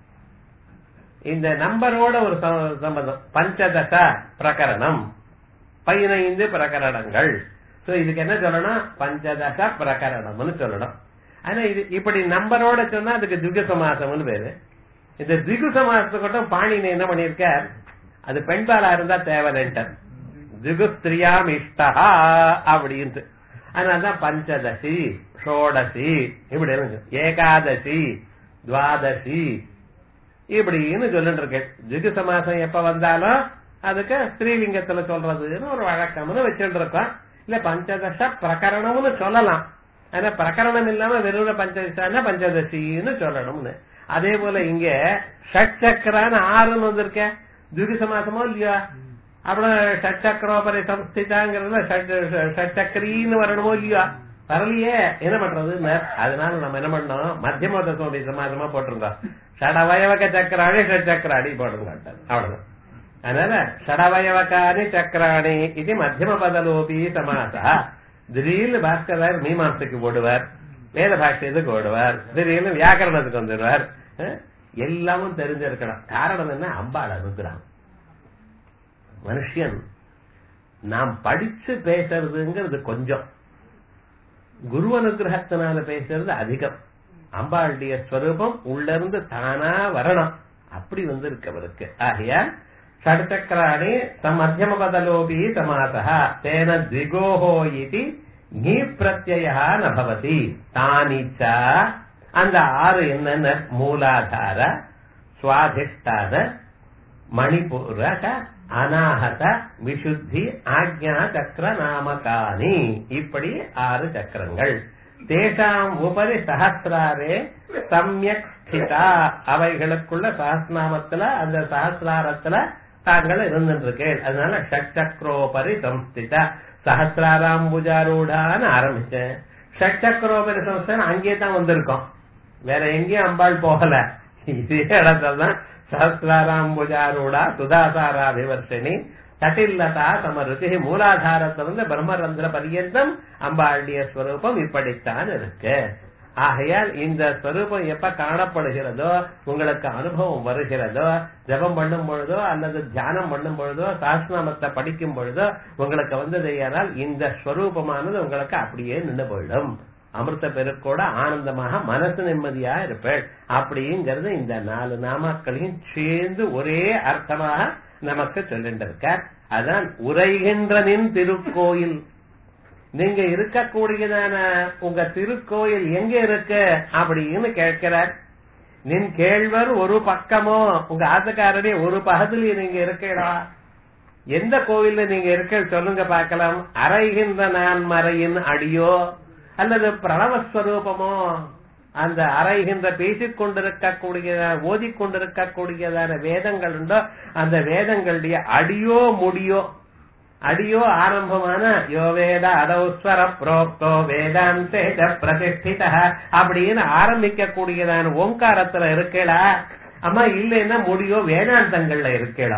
இந்த நம்பரோட ஒரு சம்பந்தம் பஞ்சதச பிரகரணம் பதினைந்து பிரகரணங்கள் சோ இதுக்கு என்ன சொல்லணும் பஞ்சதச பிரகரணம்னு சொல்லணும் ஆனா இது இப்படி நம்பரோட சொன்னா அதுக்கு திகு சமாசம்னு பேரு இந்த திகு சமாசத்தை கூட பாணினி என்ன பண்ணிருக்கார் அது பெண்பாலா இருந்தா தேவலன்ட்டார் திகு ஸ்திரியாம் இஷ்டா அப்படின்ட்டு அதனாலதான் பஞ்சதசி ஷோடசி இப்படி ஏகாதசி துவாதசி இப்படின்னு சொல்லிட்டு இருக்கேன் திகு சமாசம் எப்ப வந்தாலும் அதுக்கு ஸ்ரீலிங்கத்துல சொல்றதுன்னு ஒரு வழக்கம்னு வச்சுட்டு இருக்கோம் இல்ல பஞ்சதச பிரகரணம்னு சொல்லலாம் ஆனா பிரகரணம் இல்லாம வெறும் பஞ்சதசான பஞ்சதசின்னு சொல்லணும்னு அதே போல இங்க ஷட் சக்கரான்னு ஆறுன்னு வந்திருக்க திகு சமாசமோ இல்லையா அப்புறம் ஷட் சக்கரோபரி சம்ஸ்திதாங்கிறதுல ஷட் சக்கரின்னு வரணுமோ இல்லையா வரலையே என்ன பண்றது அதனால நம்ம என்ன பண்ணோம் மத்தியம தசோடைய சமாசமா போட்டிருந்தோம் ஷடவயவக சக்கராணி ஷட் சக்கராணி போடுங்க அவ்வளவுதான் அதனால ஷடவயவகானி சக்கராணி இது மத்தியம பதலோபி சமாசா திடீர்னு பாஸ்கரர் மீமாசத்துக்கு போடுவார் வேத பாஷ்யத்துக்கு ஓடுவார் திடீர்னு வியாக்கரணத்துக்கு வந்துடுவார் எல்லாமும் தெரிஞ்சிருக்கணும் காரணம் என்ன அம்பாள் அனுகிரகம் மனுஷன் நாம் படிச்சு பேசுறதுங்கிறது கொஞ்சம் குரு அனுகிரகத்தினால பேசுறது அதிகம் அம்பாளுடைய ஸ்வரூபம் உள்ள இருந்து தானா வரணும் அப்படி வந்து இருக்கவருக்கு ஆகையா ஷட்சக்கராணி மத்தியம பதலோபி சமாசா தேன திகோஹோ இது நீ பிரத்யா நபவதி தானிச்சா அந்த ஆறு என்னென்ன மூலாதார சுவாதிஷ்டான மணிபூரக அநாகத விசுத்தி ஆக்ஞா சக்கர நாமகானி இப்படி ஆறு சக்கரங்கள் தேசாம் உபரி சஹசிராரே சமயக் ஸ்திதா அவைகளுக்குள்ள சஹஸ்நாமத்துல அந்த சஹசிராரத்துல தாங்கள் இருந்துருக்கேன் அதனால ஷட்சக்ரோபரி சம்ஸ்திதா சஹசிராராம்புஜாரூடான்னு ஆரம்பிச்சேன் ஷட்சக்ரோபரி சம்ஸ்தான் அங்கே தான் வந்திருக்கோம் வேற எங்கேயும் அம்பாள் போகல இதே இடத்துல தான் சஹசிராராம்புஜாரூடா சுதாசாராபிவர்ஷினி தட்டில்லதா சமருதி மூலாதாரத்திலிருந்து பிரம்மரந்திர பரியந்தம் அம்பாளுடைய ஸ்வரூபம் இப்படித்தான் இருக்கு ஆகையால் இந்த ஸ்வரூபம் எப்ப காணப்படுகிறதோ உங்களுக்கு அனுபவம் வருகிறதோ ஜபம் பண்ணும் பொழுதோ அல்லது தியானம் பண்ணும் பொழுதோ சாஸ்திரநாமத்தை படிக்கும் பொழுதோ உங்களுக்கு வந்தது ஏனால் இந்த ஸ்வரூபமானது உங்களுக்கு அப்படியே நின்று போயிடும் அமிர்த பெருக்கோட ஆனந்தமாக மனசு நிம்மதியா இருப்பேள் அப்படிங்கிறது இந்த நாலு நாமாக்களையும் சேர்ந்து ஒரே அர்த்தமாக நமக்கு சொல்லிட்டு இருக்கார் அதான் உரைகின்றனின் திருக்கோயில் நீங்க இருக்கக்கூடியதான உங்க திருக்கோயில் எங்க இருக்கு அப்படின்னு கேட்கிறார் நின் கேழ்வர் ஒரு பக்கமோ உங்க ஆசக்காரரே ஒரு பகத்துல நீங்க இருக்கீடா எந்த கோவில்ல நீங்க இருக்க சொல்லுங்க பார்க்கலாம் அறைகின்ற நான் மறையின் அடியோ அல்லது பிரணவஸ்வரூபமோ அந்த அறைகின்ற பேசிக் கொண்டிருக்கக்கூடிய ஓதிக்கொண்டிருக்கக்கூடியதான வேதங்கள் உண்டோ அந்த வேதங்களுடைய அடியோ முடியோ அடியோ ஆரம்பமான யோ வேத அதௌஸ்வர புரோக்தோ வேதாந்தே பிரதிஷ்டித அப்படின்னு ஆரம்பிக்கக்கூடியதான ஓங்காரத்துல இருக்கேடா அம்மா இல்லைன்னா முடியோ வேதாந்தங்கள்ல இருக்கேடா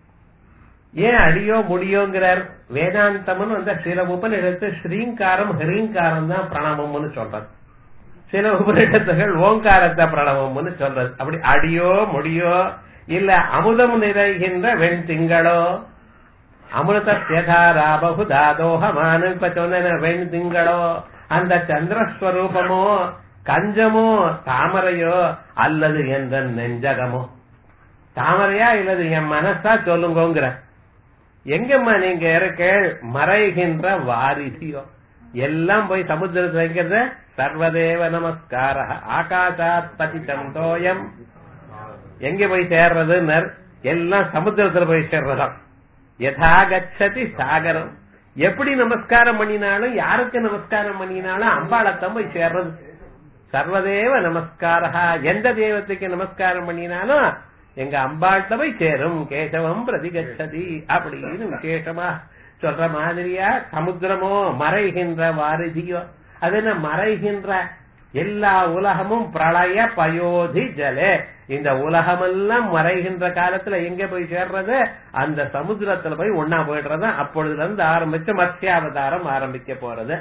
ஏன் அடியோ முடியோங்கிறார் வேதாந்தம்னு வந்து சில உபநிடத்து ஸ்ரீங்காரம் ஹிரீங்காரம் தான் பிரணவம்னு சொல்றது சில உபநிடத்துகள் ஓங்காரத்தை பிரணவம்னு சொல்றது அப்படி அடியோ முடியோ இல்ல அமுதம் நிறைகின்ற வெண் திங்களோ அமிர்தத்யதாரா பகுதாதோகமான இப்ப சொன்ன வெண் திங்களோ அந்த சந்திரஸ்வரூபமோ கஞ்சமோ தாமரையோ அல்லது என்ற நெஞ்சகமோ தாமரையா இல்லது என் மனசா சொல்லுங்கிற எங்கம்மா நீங்க இருக்க மறைகின்ற வாரிதியோ எல்லாம் போய் சமுத்திரத்தில் வைக்கிறது சர்வதேவ நமஸ்கார ஆகாசாத் பதிதம் தோயம் எங்க போய் சேர்றது எல்லாம் சமுத்திரத்துல போய் சேர்றதாம் யதா கச்சதி சாகரம் எப்படி நமஸ்காரம் பண்ணினாலும் யாருக்கு நமஸ்காரம் பண்ணினாலும் அம்பாளத்தம் போய் சேர்றது சர்வதேவ நமஸ்காரா எந்த தெய்வத்துக்கு நமஸ்காரம் பண்ணினாலும் எங்க அம்பாள்கிட்ட போய் சேரும் கேசவம் பிரதிகச்சதி அப்படின்னு விசேஷமா சொல்ற மாதிரியா சமுத்திரமோ மறைகின்ற வாரிதியோ அது என்ன மறைகின்ற எல்லா உலகமும் பிரளய பயோதி ஜலே இந்த உலகமெல்லாம் மறைகின்ற காலத்துல எங்க போய் சேர்றது அந்த சமுத்திரத்துல போய் ஒன்னா போயிடுறது அப்பொழுதுல இருந்து ஆரம்பிச்சு மத்தியாவதாரம் ஆரம்பிக்க போறது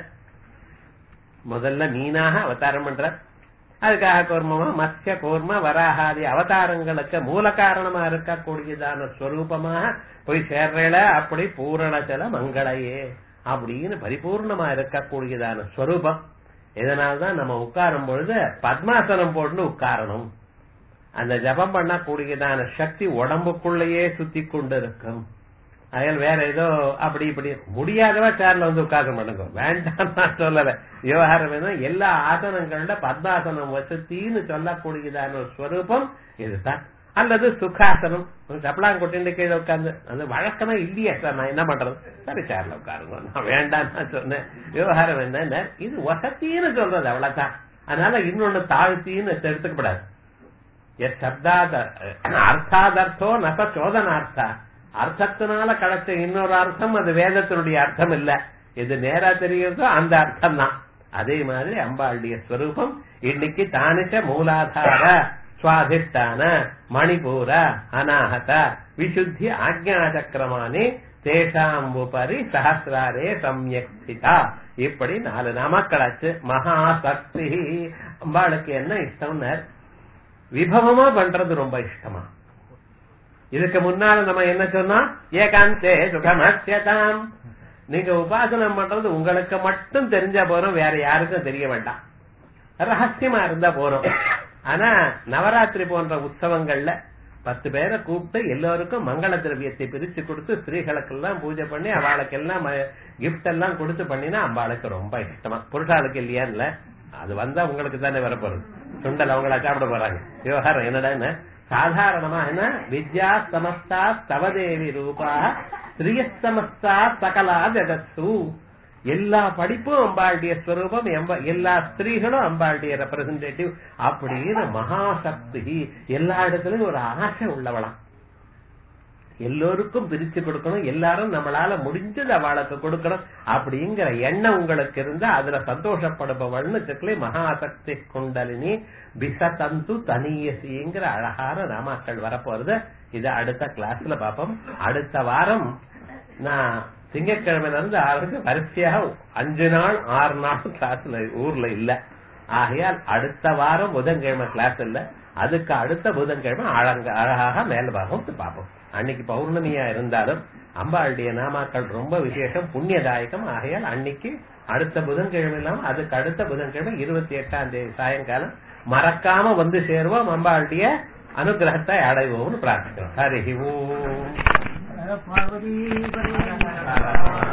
முதல்ல மீனாக அவதாரம் பண்ற அதுக்காக கூர்மமா மத்திய கூர்ம வராகாதி அவதாரங்களுக்கு மூல காரணமா இருக்கக்கூடியதான ஸ்வரூபமாக போய் சேர்றல அப்படி பூரணச்சல மங்களையே அப்படின்னு பரிபூர்ணமா இருக்கக்கூடியதான ஸ்வரூபம் இதனால்தான் நம்ம உட்காரும் பொழுது பத்மாசனம் போட்டு உட்காரணும் அந்த ஜபம் பண்ணக்கூடியதான சக்தி உடம்புக்குள்ளேயே சுத்தி கொண்டு இருக்கும் அதில் வேற ஏதோ அப்படி இப்படி முடியாதவா சேர்ல வந்து உட்கார பண்ணுங்க வேண்டாம் நான் சொல்லல விவகாரம் வேணும் எல்லா ஆசனங்களோட பத்மாசனம் வசத்தின்னு சொல்லக்கூடியதான ஒரு ஸ்வரூபம் இதுதான் அல்லது சுகாசனம் சப்பலாம் கொட்டிட்டு கீழே உட்கார்ந்து அது வழக்கமா இல்லையா சார் நான் என்ன பண்றது சரி சேர்ல உட்காருங்க நான் வேண்டாம் நான் சொன்னேன் விவகாரம் என்ன இது வசத்தின்னு சொல்றது அவ்வளவுதான் அதனால இன்னொன்னு தாழ்த்தின்னு எடுத்துக்கப்படாது சப்தாத அர்த்தாதர்த்தோ நச சோதனார்த்தா அர்த்தத்தினால கிடைச்ச இன்னொரு அர்த்தம் அது வேதத்தினுடைய அர்த்தம் இல்ல எது நேரா தெரியுதோ அந்த அர்த்தம் தான் அதே மாதிரி அம்பாளுடைய ஸ்வரூபம் இன்னைக்கு தானிச்ச மூலாதார சுவாதிஷ்டான மணிபூர அநாகத விசுத்தி ஆக்ஞா சக்கரமானே தேஷாம் உபரி சஹசிராரே சம்யக்திதா இப்படி நாலு நாமக்களாச்சு மகாசக்தி அம்பாளுக்கு என்ன இஷ்டம்னர் விபவமா பண்றது ரொம்ப இஷ்டமா இதுக்கு முன்னால நம்ம என்ன சொன்னோம் ஏகாந்தே சுகமத்தியதாம் நீங்க உபாசனம் பண்றது உங்களுக்கு மட்டும் தெரிஞ்சா போறோம் வேற யாருக்கும் தெரிய வேண்டாம் ரகசியமா இருந்தா போறோம் ஆனா நவராத்திரி போன்ற உற்சவங்கள்ல பத்து பேரை கூப்பிட்டு எல்லோருக்கும் மங்கள திரவியத்தை பிரிச்சு கொடுத்து ஸ்திரீகளுக்கெல்லாம் பூஜை பண்ணி அவளுக்கெல்லாம் கிஃப்ட் எல்லாம் கொடுத்து பண்ணினா அம்பாளுக்கு ரொம்ப இஷ்டமா புருஷாளுக்கு இல்லையா இல்ல அது வந்தா உங்களுக்கு தானே வரப்போறது சுண்டல் அவங்கள சாப்பிட போறாங்க விவகாரம் என்னடா சாதாரணமா என்ன வித்யா சமஸ்தா தவதேவி ரூபா ஸ்ரீயசமஸ்தா சகலா ஜகத்சு எல்லா படிப்பும் அம்பாளுடைய ஸ்வரூபம் எல்லா ஸ்திரீகளும் அம்பாளுடைய ரெப்ரசன்டேட்டிவ் அப்படின்னு மகாசக்தி எல்லா இடத்துலயும் ஒரு ஆசை உள்ளவளாம் எல்லோருக்கும் பிரிச்சு கொடுக்கணும் எல்லாரும் நம்மளால முடிஞ்சது அவளுக்கு கொடுக்கணும் அப்படிங்கிற எண்ணம் உங்களுக்கு இருந்தா அதுல சந்தோஷப்படுபவள்னு சொல்லி மகாசக்தி குண்டலினி பிசதந்து தனியசிங்கிற அழகான நாமாக்கள் வரப்போறது இது அடுத்த கிளாஸ்ல பார்ப்போம் அடுத்த வாரம் நான் திங்கட்கிழமையில இருந்து ஆரம்பிச்சு வரிசையாக அஞ்சு நாள் ஆறு நாள் கிளாஸ்ல ஊர்ல இல்ல ஆகையால் அடுத்த வாரம் புதன்கிழமை கிளாஸ் இல்ல அதுக்கு அடுத்த புதன்கிழமை அழங்க அழகாக மேல் பாகம் பார்ப்போம் அன்னைக்கு பௌர்ணமியா இருந்தாலும் அம்பாளுடைய நாமாக்கள் ரொம்ப விசேஷம் புண்ணியதாயகம் ஆகையால் அன்னைக்கு அடுத்த புதன்கிழமை இல்லாம அதுக்கு அடுத்த புதன்கிழமை இருபத்தி எட்டாம் தேதி சாயங்காலம் மறக்காம வந்து சேருவோம் அம்பாளுடைய அனுகிரகத்தை அடைவோம்னு பிரார்த்திக்கிறோம் ஹரி ஓம்
பார்வதி